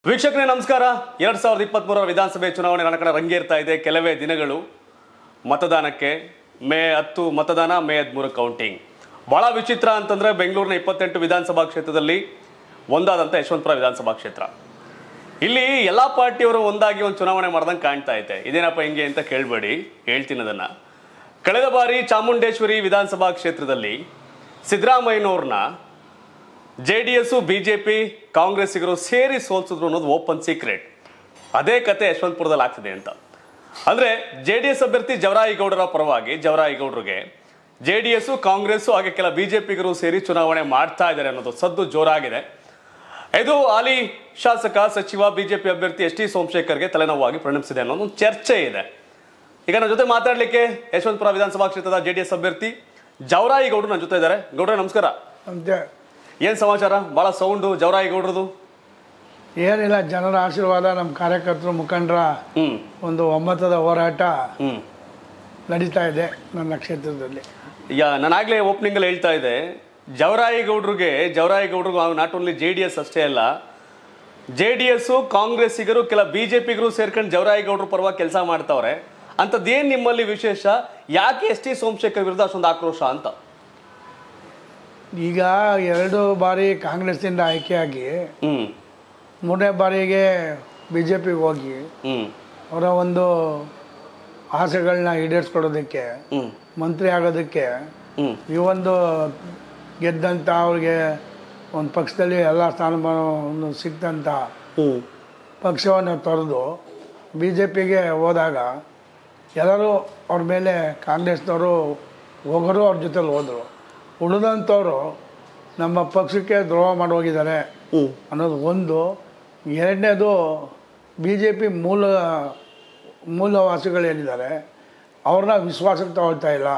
ವೀಕ್ಷಕರೇ ನಮಸ್ಕಾರ ಎರಡ್ ಸಾವಿರದ ಇಪ್ಪತ್ತ್ಮೂರರ ವಿಧಾನಸಭೆ ಚುನಾವಣೆ ನನ್ನ ಕಡೆ ರಂಗೇರ್ತಾ ಇದೆ ಕೆಲವೇ ದಿನಗಳು ಮತದಾನಕ್ಕೆ ಮೇ ಹತ್ತು ಮತದಾನ ಮೇ ಹದಿಮೂರು ಕೌಂಟಿಂಗ್ ಬಹಳ ವಿಚಿತ್ರ ಅಂತಂದ್ರೆ ಬೆಂಗಳೂರಿನ ಇಪ್ಪತ್ತೆಂಟು ವಿಧಾನಸಭಾ ಕ್ಷೇತ್ರದಲ್ಲಿ ಒಂದಾದಂಥ ಯಶವಂತಪುರ ವಿಧಾನಸಭಾ ಕ್ಷೇತ್ರ ಇಲ್ಲಿ ಎಲ್ಲ ಪಾರ್ಟಿಯವರು ಒಂದಾಗಿ ಒಂದು ಚುನಾವಣೆ ಮಾಡ್ದಂಗೆ ಕಾಣ್ತಾ ಐತೆ ಇದೇನಪ್ಪ ಹಿಂಗೆ ಅಂತ ಕೇಳಬೇಡಿ ಹೇಳ್ತೀನಿ ಅದನ್ನ ಕಳೆದ ಬಾರಿ ಚಾಮುಂಡೇಶ್ವರಿ ವಿಧಾನಸಭಾ ಕ್ಷೇತ್ರದಲ್ಲಿ ಸಿದ್ದರಾಮಯ್ಯನವ್ರನ್ನ J D S B J P ಕಾಂಗ್ರೆಸ್ಸಿಗರು ಸೇರಿ ಸೋಲ್ಸಿದ್ರು ಅನ್ನೋದು ಓಪನ್ ಸೀಕ್ರೆಟ್ ಅದೇ ಕತೆ ಯಶವಂತಪುರದಲ್ಲಿ ಆಗ್ತಿದೆ ಅಂತ ಅಂದ್ರೆ ಜೆ ಡಿ ಎಸ್ ಅಭ್ಯರ್ಥಿ ಜವರಾಯಿಗೌಡರ ಪರವಾಗಿ ಜವರಾಯಿಗೌಡರಿಗೆ ಜೆ ಡಿ ಎಸ್ ಕಾಂಗ್ರೆಸ್ ಹಾಗೆ ಕೆಲ ಬಿಜೆಪಿಗರು ಸೇರಿ ಚುನಾವಣೆ ಮಾಡ್ತಾ ಇದ್ದಾರೆ ಅನ್ನೋದು ಸದ್ದು ಜೋರಾಗಿದೆ ಇದು ಹಾಲಿ ಶಾಸಕ ಸಚಿವ ಬಿಜೆಪಿ ಅಭ್ಯರ್ಥಿ ಎಸ್ ಟಿ ಸೋಮಶೇಖರ್ಗೆ ತಲೆನೋವಾಗಿ ಪರಿಣಮಿಸಿದೆ ಅನ್ನೋ ಒಂದು ಚರ್ಚೆ ಇದೆ ಈಗ ನನ್ನ ಜೊತೆ ಮಾತಾಡ್ಲಿಕ್ಕೆ ಯಶವಂತಪುರ ವಿಧಾನಸಭಾ ಕ್ಷೇತ್ರದ ಜೆ ಡಿ ಎಸ್ ಅಭ್ಯರ್ಥಿ ಜವರಾಯಿಗೌಡರು ನನ್ನ ಜೊತೆ ಇದ್ದಾರೆ ಗೌಡ್ರೆ ನಮಸ್ಕಾರ ಅಂತೆ ಏನ್ ಸಮಾಚಾರ ಬಹಳ ಸೌಂಡು ಜವರಾಯಿಗೌಡ್ರದು ಏನಿಲ್ಲ ಜನರ ಆಶೀರ್ವಾದ ನಮ್ಮ ಕಾರ್ಯಕರ್ತರು ಮುಖಂಡರ ಹ್ಮ್ ಒಂದು ಒಮ್ಮತದ ಹೋರಾಟ ಹ್ಮ್ ನಡೀತಾ ಇದೆ ನನ್ನ ಕ್ಷೇತ್ರದಲ್ಲಿ ಯಾ ನಾನಾಗ್ಲೇ ಓಪನಿಂಗ್ ಅಲ್ಲಿ ಹೇಳ್ತಾ ಇದ್ದೆ ಜವರಾಯಿಗೌಡ್ರಿಗೆ ಜವರಾಯಿಗೌಡ್ರಿಗೆ not only J D S ಅಷ್ಟೇ ಅಲ್ಲ ಜೆ ಡಿ ಎಸ್ ಕಾಂಗ್ರೆಸ್ಸಿಗರು ಕೆಲ ಬಿಜೆಪಿಗರು ಸೇರ್ಕೊಂಡು ಜವರಾಯಿಗೌಡ್ರ ಪರವಾಗಿ ಕೆಲಸ ಮಾಡ್ತಾವ್ರೆ ಅಂಥದ್ದೇನ್ ನಿಮ್ಮಲ್ಲಿ ವಿಶೇಷ ಯಾಕೆ ಎಸ್ ಟಿ ಸೋಮಶೇಖರ್ ವಿರುದ್ಧ ಅಷ್ಟೊಂದು ಆಕ್ರೋಶ ಅಂತ ಈಗ ಎರಡು ಬಾರಿ ಕಾಂಗ್ರೆಸ್ಸಿಂದ ಆಯ್ಕೆಯಾಗಿ ಹ್ಮ್ ಮೂರನೇ ಬಾರಿಗೆ ಬಿ ಜೆ ಪಿಗೆ ಹೋಗಿ ಹ್ಮ್ ಅವರ ಒಂದು ಆಸೆಗಳನ್ನ ಈಡೇರಿಸ್ಕೊಡೋದಕ್ಕೆ ಹ್ಮ್ ಮಂತ್ರಿ ಆಗೋದಕ್ಕೆ ಹ್ಮ್ ಈ ಒಂದು ಗೆದ್ದಂಥ ಅವ್ರಿಗೆ ಒಂದು ಪಕ್ಷದಲ್ಲಿ ಎಲ್ಲ ಸ್ಥಾನಮಾನವನ್ನು ಸಿಕ್ತಂಥ ಹ್ಮ್ ಪಕ್ಷವನ್ನು ತೊರೆದು ಬಿ ಜೆ ಪಿಗೆ ಹೋದಾಗ ಎಲ್ಲರೂ ಅವ್ರ ಮೇಲೆ ಕಾಂಗ್ರೆಸ್ನವರು ಹೋಗೋರು ಅವ್ರ ಜೊತೆಲಿ ಹೋದರು ಉಳಿದಂಥವ್ರು ನಮ್ಮ ಪಕ್ಷಕ್ಕೆ ದ್ರೋಹ ಮಾಡಿ ಹೋಗಿದ್ದಾರೆ ಹ್ಮ್ ಅನ್ನೋದು ಒಂದು ಎರಡನೇದು ಬಿ ಜೆ ಪಿ ಮೂಲ ಮೂಲವಾಸಿಗಳೇನಿದ್ದಾರೆ ಅವ್ರನ್ನ ವಿಶ್ವಾಸಕ್ಕೆ ತಗೊಳ್ತಾ ಇಲ್ಲ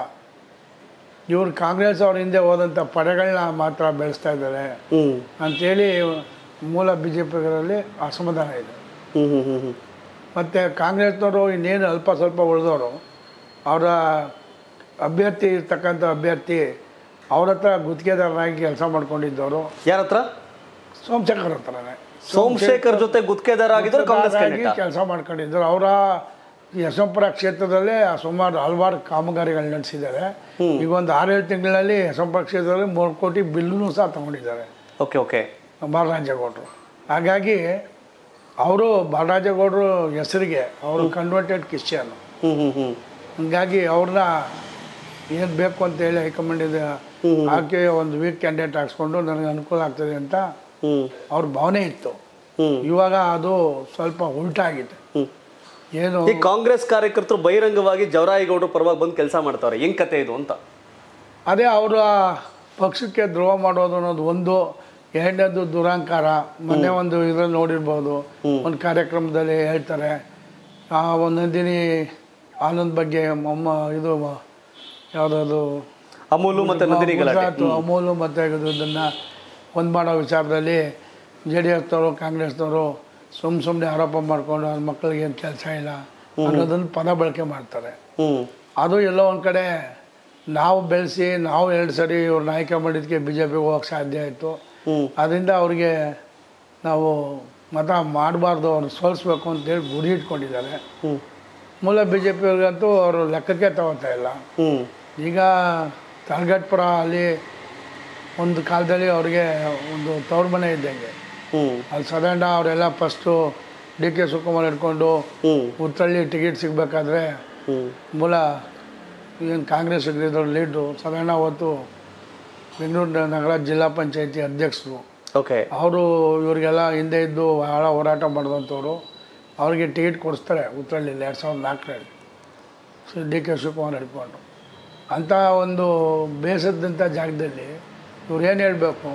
ಇವ್ರು ಕಾಂಗ್ರೆಸ್ ಅವ್ರ ಹಿಂದೆ ಹೋದಂಥ ಪಡೆಗಳನ್ನ ಮಾತ್ರ ಬೆಳೆಸ್ತಾ ಇದ್ದಾರೆ ಹ್ಮ್ ಅಂಥೇಳಿ ಮೂಲ ಬಿ ಜೆ ಪಿಗರಲ್ಲಿ ಅಸಮಾಧಾನ ಇದೆ ಹ್ಮ್ ಹ್ಮ್ ಹ್ಮ್ ಹ್ಮ್ ಮತ್ತು ಕಾಂಗ್ರೆಸ್ನವರು ಇನ್ನೇನು ಅಲ್ಪ ಸ್ವಲ್ಪ ಉಳಿದವರು ಅವರ ಅಭ್ಯರ್ಥಿ ಇರ್ತಕ್ಕಂಥ ಅಭ್ಯರ್ಥಿ ಅವ್ರ ಹತ್ರ ಗುತ್ತಿಗೆದಾರನಾಗಿ ಕೆಲಸ ಮಾಡ್ಕೊಂಡಿದ್ದವರು ಯಾರ ಹತ್ರ ಸೋಮಶೇಖರ್ ಹತ್ರನೇ ಸೋಮಶೇಖರ್ ಜೊತೆ ಗುತ್ತಿಗೆದಾರ ಆಗಿದ್ರು ಕಾಂಗ್ರೆಸ್ ಕ್ಯಾಂಡಿಡೇಟ್ ಕೆಲಸ ಮಾಡ್ಕೊಂಡಿದ್ದರು ಅವರ ಯಶವಂತಪುರ ಕ್ಷೇತ್ರದಲ್ಲೇ ಸುಮಾರು ಹಲವಾರು ಕಾಮಗಾರಿಗಳು ನಡೆಸಿದ್ದಾರೆ ಈಗ ಒಂದು ಆರೇಳು ತಿಂಗಳಲ್ಲಿ ಯಶವಂತಪುರ ಕ್ಷೇತ್ರದಲ್ಲಿ ಮೂರು ಕೋಟಿ ಬಿಲ್ಲೂ ಸಹ ತಗೊಂಡಿದ್ದಾರೆ ಓಕೆ ಓಕೆ ಬಾಲರಾಜೇಗೌಡರು ಹಾಗಾಗಿ ಅವರು ಬಾಲರಾಜೇಗೌಡರು ಹೆಸರಿಗೆ ಅವರು ಕನ್ವರ್ಟೆಡ್ ಕ್ರಿಶ್ಚಿಯನ್ ಹ್ಮ್ ಹ್ಮ್ ಹ್ಮ್ ಹಂಗಾಗಿ ಅವ್ರನ್ನ ಏನು ಬೇಕು ಅಂತ ಹೇಳಿ ಹೈಕಮಾಂಡಿದ ಆಕೆ ಒಂದು ವೀಕ್ ಕ್ಯಾಂಡಿಡೇಟ್ ಹಾಕ್ಸ್ಕೊಂಡು ನನಗೆ ಅನುಕೂಲ ಆಗ್ತದೆ ಅಂತ ಹ್ಮ್ ಅವ್ರ ಭಾವನೆ ಇತ್ತು ಹ್ಮ್ ಇವಾಗ ಅದು ಸ್ವಲ್ಪ ಉಲ್ಟಾಗಿದೆ ಹ್ಮ್ ಏನು ಈ ಕಾಂಗ್ರೆಸ್ ಕಾರ್ಯಕರ್ತರು ಬಹಿರಂಗವಾಗಿ ಜವರಾಯಿಗೌಡರ ಪರವಾಗಿ ಬಂದು ಕೆಲಸ ಮಾಡ್ತಾರೆ ಹೆಂಗ್ ಕತೆ ಇದು ಅಂತ ಅದೇ ಅವರ ಪಕ್ಷಕ್ಕೆ ದ್ರೋಹ ಮಾಡೋದು ಅನ್ನೋದು ಒಂದು ಎರಡನೇದು ದುರಾಂಕಾರ ಮೊನ್ನೆ ಒಂದು ಇದ್ರಲ್ಲಿ ನೋಡಿರ್ಬೋದು ಒಂದು ಕಾರ್ಯಕ್ರಮದಲ್ಲಿ ಹೇಳ್ತಾರೆ ಆ ಒಂದು ನಂದಿನಿ ಆನಂದ್ ಬಗ್ಗೆ ಮೊಮ್ಮ ಇದು ಯಾವುದಾದ್ರು ಅಮೂಲು ಮತ್ತೆ ನಂದಿನಿ ಗಲಾಟೆ ಗುಜರಾತ್ ಅಮೂಲು ಮತ್ತು ಇದನ್ನು ಒಂದು ಮಾಡೋ ವಿಚಾರದಲ್ಲಿ ಜೆ ಡಿ ಎಸ್ನವರು ಕಾಂಗ್ರೆಸ್ನವರು ಸುಮ್ಮ ಸುಮ್ಮನೆ ಆರೋಪ ಮಾಡ್ಕೊಂಡು ಅವ್ರ ಮಕ್ಕಳಿಗೆ ಏನು ಕೆಲಸ ಇಲ್ಲ ಅನ್ನೋದನ್ನು ಪದ ಬಳಕೆ ಮಾಡ್ತಾರೆ ಹ್ಮ್ ಅದು ಎಲ್ಲೋ ಒಂದು ಕಡೆ ನಾವು ಬೆಳೆಸಿ ನಾವು ಎರಡು ಸರಿ ಇವ್ರನ್ನ ಆಯ್ಕೆ ಮಾಡಿದ್ದಕ್ಕೆ ಬಿ ಜೆ ಪಿಗೆ ಹೋಗಕ್ಕೆ ಸಾಧ್ಯ ಆಯಿತು ಹ್ಮ್ ಅದರಿಂದ ಅವ್ರಿಗೆ ನಾವು ಮತ ಮಾಡಬಾರ್ದು ಅವ್ರನ್ನ ಸೋಲಿಸ್ಬೇಕು ಅಂತೇಳಿ ಗುರಿ ಇಟ್ಕೊಂಡಿದ್ದಾರೆ ಹ್ಮ್ ಮೂಲ ಬಿ ಜೆ ಪಿಯವ್ರಿಗಂತೂ ಅವರು ಲೆಕ್ಕಕ್ಕೆ ತಗೋತಾ ಇಲ್ಲ ಹ್ಮ್ ಈಗ ತಲಗಟ್ಪುರ ಅಲ್ಲಿ ಒಂದು ಕಾಲದಲ್ಲಿ ಅವ್ರಿಗೆ ಒಂದು ತವ್ರ ಮನೆ ಇದ್ದಂಗೆ ಹ್ಮ್ ಅಲ್ಲಿ ಸದಾಂಡ ಅವರೆಲ್ಲ ಫಸ್ಟು ಡಿ ಕೆ ಶಿವಕುಮಾರ್ ಹಿಡ್ಕೊಂಡು ಹ್ಮ್ ಉತ್ತಳ್ಳಿ ಟಿಕೆಟ್ ಸಿಗಬೇಕಾದ್ರೆ ಹ್ಮ್ ಮೂಲ ಏನು ಕಾಂಗ್ರೆಸ್ ಇದ್ದಿದ್ದವ್ರು ಲೀಡ್ರು ಸಾಧಾರಣ ಅವತ್ತು ಬೆಂಗಳೂರು ನಗರ ಜಿಲ್ಲಾ ಪಂಚಾಯತಿ ಅಧ್ಯಕ್ಷರು ಓಕೆ ಅವರು ಇವರಿಗೆಲ್ಲ ಹಿಂದೆ ಇದ್ದು ಭಾಳ ಹೋರಾಟ ಮಾಡಿದಂಥವ್ರು ಅವ್ರಿಗೆ ಟಿಕೆಟ್ ಕೊಡಿಸ್ತಾರೆ ಉತ್ತರಳ್ಳಿಲಿ ಎರಡು ಸಾವಿರದ ನಾಲ್ಕರಲ್ಲಿ ಸೊ ಡಿ ಕೆ ಶಿವಕುಮಾರ್ ಹಿಡ್ಕೊಂಡು ಅಂಥ ಒಂದು ಬೇಸದಂಥ ಜಾಗದಲ್ಲಿ ಇವ್ರು ಏನು ಹೇಳಬೇಕು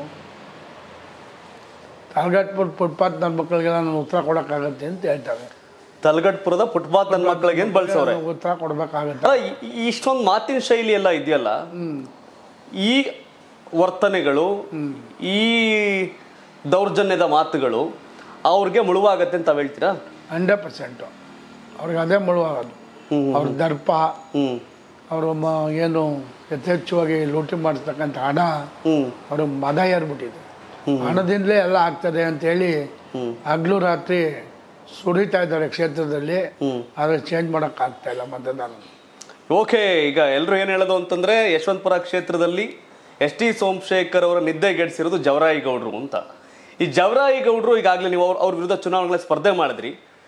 ತಾಲ್ಗಟ್ಪುರ ಫುಟ್ಪಾತ್ ನನ್ನ ಮಕ್ಕಳಿಗೆಲ್ಲ ನಾನು ಉತ್ತರ ಕೊಡೋಕ್ಕಾಗತ್ತೆ ಅಂತ ಹೇಳ್ತಾರೆ ತಲಗಟ್ಪುರದ ಫುಟ್ಪಾತ್ ನನ್ನ ಮಕ್ಕಳಿಗೆ ಏನ್ ಬಳಸವ್ರೆ ಉತ್ತರ ಕೊಡಬೇಕಾಗತ್ತೆ ಅಲ್ಲ ಈ- ಈ ಇಷ್ಟೊಂದು ಮಾತಿನ ಶೈಲಿ ಎಲ್ಲ ಇದೆಯಲ್ಲ ಈ ವರ್ತನೆಗಳು ಈ ದೌರ್ಜನ್ಯದ ಮಾತುಗಳು ಅವ್ರಿಗೆ ಮುಳುವಾಗತ್ತೆ ಅಂತ ತಾವ್ ಹೇಳ್ತೀರಾ ಹಂಡ್ರೆಡ್ ಪರ್ಸೆಂಟು ಅವ್ರಿಗೆ ಅದೇ ಮುಳುವಾಗೋದು ಅವ್ರ ದರ್ಪ ಹ್ಮ್ ಅವರು ಮ ಏನು ಯಥೇಚ್ಛವಾಗಿ ಲೂಟಿ ಮಾಡಿಸ್ತಕ್ಕಂಥ ಹಣ ಹ್ಮ್ ಅವ್ರಿಗೆ ಮದ ಏರ್ಬಿಟ್ಟಿದೆ ಹಣದಿಂದಲೇ ಎಲ್ಲ ಆಗ್ತದೆ ಅಂತೇಳಿ ಹಗ್ಲು ರಾತ್ರಿ ಸುರಿತಾ ಇದ್ದಾರೆ ಕ್ಷೇತ್ರದಲ್ಲಿ ಆದರೆ ಚೇಂಜ್ ಮಾಡೋಕೆ ಆಗ್ತಾ ಇಲ್ಲ ಮತದಾನ ಓಕೆ ಈಗ ಎಲ್ಲರೂ ಏನು ಹೇಳೋದು ಅಂತಂದ್ರೆ ಯಶವಂತಪುರ ಕ್ಷೇತ್ರದಲ್ಲಿ ಎಸ್ ಟಿ ಸೋಮಶೇಖರ್ ಅವರ ನಿದ್ದೆಗೆಡಿಸಿರೋದು ಜವರಾಯಿ ಗೌಡ್ರು ಅಂತ ಈ ಜವರಾಯಿ ಗೌಡ್ರು ಈಗಾಗಲೇ ನೀವು ಅವ್ರ ಅವ್ರ ವಿರುದ್ಧ ಚುನಾವಣೆಗಳ ಸ್ಪರ್ಧೆ ಮಾಡಿದ್ರಿ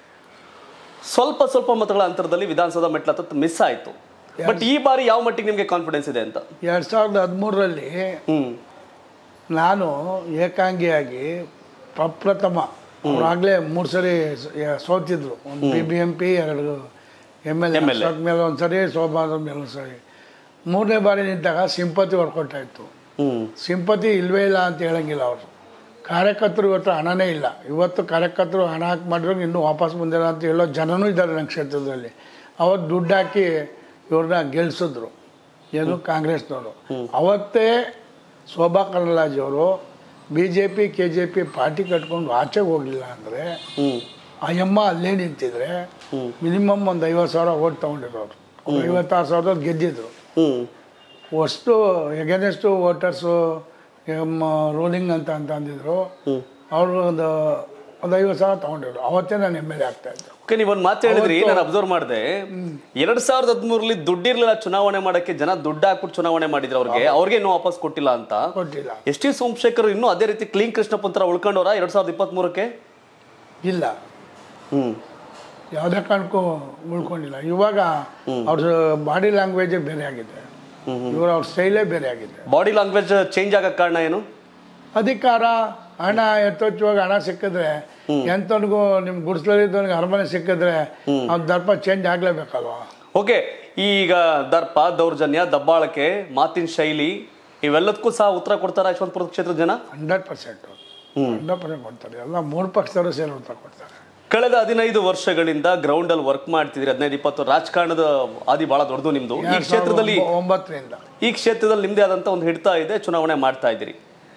ಸ್ವಲ್ಪ ಸ್ವಲ್ಪ ಮತಗಳ ಅಂತರದಲ್ಲಿ ವಿಧಾನಸೌಧ ಮೆಟ್ಲತ್ತ ಮಿಸ್ ಆಯ್ತು ಬಟ್ ಈ ಬಾರಿ ಯಾವ ಮಟ್ಟಿಗೆ ನಿಮಗೆ ಕಾನ್ಫಿಡೆನ್ಸ್ ಇದೆ ಅಂತ ಎರಡು ಸಾವಿರದ ಹದಿಮೂರರಲ್ಲಿ ಹ್ಮ್ ನಾನು ಏಕಾಂಗಿಯಾಗಿ ಪ್ರಪ್ರಥಮ ಅವರಾಗಲೇ ಮೂರು ಸರಿ ಸ- ಯ- ಸೋತಿದ್ರು ಒಂದು ಬಿ ಬಿ ಎಂ ಪಿ ಎರಡು M L A MLA. Ashok ಮೇಲೆ ಒಂದು ಸರಿ ಶೋಭಾದ ಮೇಲೆ ಒಂದು ಸರಿ ಮೂರನೇ ಬಾರಿ ನಿಂತಾಗ ಸಿಂಪತಿ ವರ್ಕೌಟ್ ಆಯಿತು ಹ್ಮ್ ಸಿಂಪತಿ ಇಲ್ವೇ ಇಲ್ಲ ಅಂತ ಹೇಳಂಗಿಲ್ಲ ಅವರು ಕಾರ್ಯಕರ್ತರು ಇವತ್ತು ಹಣನೇ ಇಲ್ಲ ಇವತ್ತು ಕಾರ್ಯಕರ್ತರು ಹಣ ಹಾಕಿ ಮಾಡಿದ್ರು ಇನ್ನೂ ವಾಪಸ್ ಬಂದಿಲ್ಲ ಅಂತ ಹೇಳೋ ಜನನೂ ಇದ್ದಾರೆ ನನ್ನ ಕ್ಷೇತ್ರದಲ್ಲಿ ಅವತ್ತು ದುಡ್ಡು ಹಾಕಿ ಇವ್ರನ್ನ ಗೆಲ್ಸಿದ್ರು ಏನು ಕಾಂಗ್ರೆಸ್ನವರು ಅವತ್ತೇ ಶೋಭಾ ಕರಂದ್ಲಾಜೆಯವರು B J P K J P party ಕಟ್ಕೊಂಡು ಆಚೆಗೆ ಹೋಗಲಿಲ್ಲ ಅಂದರೆ ಹ್ಮ್ ಆ ಯಮ್ಮ ಅಲ್ಲೇ ನಿಂತಿದ್ರೆ ಮಿನಿಮಮ್ ಒಂದು ಐವತ್ತು ಸಾವಿರ ಓಟ್ ತೊಗೊಂಡಿರೋರು ಅವ್ರು ಐವತ್ತಾರು ಸಾವಿರದಲ್ಲಿ ಗೆದ್ದಿದ್ರು ಹ್ಮ್ ಅಷ್ಟು ಎಗೇನೆಸ್ಟು ವೋಟರ್ಸು ರೂಲಿಂಗ್ ಅಂತ ಅಂತ ಅಂದಿದ್ರು ಅವರು ಒಂದು ಒಂದು ಐವತ್ತು ಸಾವಿರ ತೊಗೊಂಡಿದ್ರು ಅವತ್ತೇ ನಾನು ಎಮ್ ಎಲ್ ಎ ಆಗ್ತಾಯಿದ್ದೆ ಓಕೆ ನೀವು ಒಂದು ಮಾತು ಹೇಳಿದ್ರಿ ನಾನು ಅಬ್ಸರ್ವ್ ಮಾಡಿದೆ ಎರಡ್ ಸಾವಿರದ ಹದಿಮೂರಲ್ಲಿ ದುಡ್ಡಿರ್ಲಿಲ್ಲ ಚುನಾವಣೆ ಮಾಡಕ್ಕೆ ಜನ ದುಡ್ಡು ಹಾಕ್ಬಿಟ್ಟು ಚುನಾವಣೆ ಮಾಡಿದ್ರು ಅವ್ರಿಗೆ ಅವ್ರಿಗೆ ಇನ್ನೂ ವಾಪಸ್ ಕೊಟ್ಟಿಲ್ಲ ಅಂತ ಕೊಟ್ಟಿಲ್ಲ ಎಸ್ ಟಿ ಸೋಮಶೇಖರ್ ಇನ್ನೂ ಅದೇ ರೀತಿ ಕ್ಲೀನ್ ಕೃಷ್ಣಪ್ಪ ತರ ಉಳ್ಕೊಂಡವ್ರ ಎರಡ್ ಸಾವಿರದ ಇಪ್ಪತ್ತ್ ಮೂರಕ್ಕೆ ಇಲ್ಲ ಹ್ಮ್ ಯಾವುದೇ ಕಾರಣಕ್ಕೂ ಉಳ್ಕೊಂಡಿಲ್ಲ ಇವಾಗ ಅವ್ರ ಬಾಡಿ ಲ್ಯಾಂಗ್ವೇಜೇ ಬೇರೆ ಆಗಿದೆ ಇವರು ಅವ್ರ ಸ್ಟೈಲೇ ಬೇರೆ ಆಗಿದೆ ಬಾಡಿ ಲ್ಯಾಂಗ್ವೇಜ್ ಚೇಂಜ್ ಆಗಕ್ಕೆ ಕಾರಣ ಏನು ಅಧಿಕಾರ ಹಣ ಎತ್ತೊಚ್ಚುವಾಗ ಹಣ ಸಿಕ್ಕಿದ್ರೆ ಎಂತನಿಗೂ ನಿಮ್ಮ ಗುಡಿಸ್ಲಲ್ಲಿದ್ದವನಿಗೆ ಅರಮನೆ ಸಿಕ್ಕಿದ್ರೆ ಅವ್ನ ದರ್ಪ ಚೇಂಜ್ ಆಗಲೇಬೇಕಲ್ವಾ ಓಕೆ ಈಗ ದರ್ಪ ದೌರ್ಜನ್ಯ ದಬ್ಬಾಳಕೆ ಮಾತಿನ ಶೈಲಿ ಇವೆಲ್ಲದಕ್ಕೂ ಸಹ ಉತ್ತರ ಕೊಡ್ತಾರ ಯಶವಂತಪುರ ಕ್ಷೇತ್ರದ ಜನ ಹಂಡ್ರೆಡ್ ಪರ್ಸೆಂಟು ಹಂಡ್ರೆಡ್ ಪರ್ಸೆಂಟ್ ಕೊಡ್ತಾರೆ ಎಲ್ಲ ಮೂರು ಪಕ್ಷದವರು ಸೇರಿ ಉತ್ತರ ಕೊಡ್ತಾರೆ ಕಳೆದ ಹದಿನೈದು ವರ್ಷಗಳಿಂದ ಗ್ರೌಂಡ್ ಅಲ್ಲಿ ವರ್ಕ್ ಮಾಡ್ತಿದ್ರಿ ಹದಿನೈದು ಇಪ್ಪತ್ತು ರಾಜಕಾರಣದ ಆದಿ ಬಹಳ ದೊಡ್ಡದು ನಿಮ್ದು ಈ ಎರಡ್ ಸಾವಿರದ ಕ್ಷೇತ್ರದಲ್ಲಿ ಒಂಬ- ಒಂಬತ್ತರಿಂದ ಈ ಕ್ಷೇತ್ರದಲ್ಲಿ ನಿಮ್ದೇ ಆದಂತ ಒಂದು ಹಿಡ್ತಾ ಇದೆ ಚುನಾವಣೆ ಮಾಡ್ತಾ ಇದ್ದೀರಿ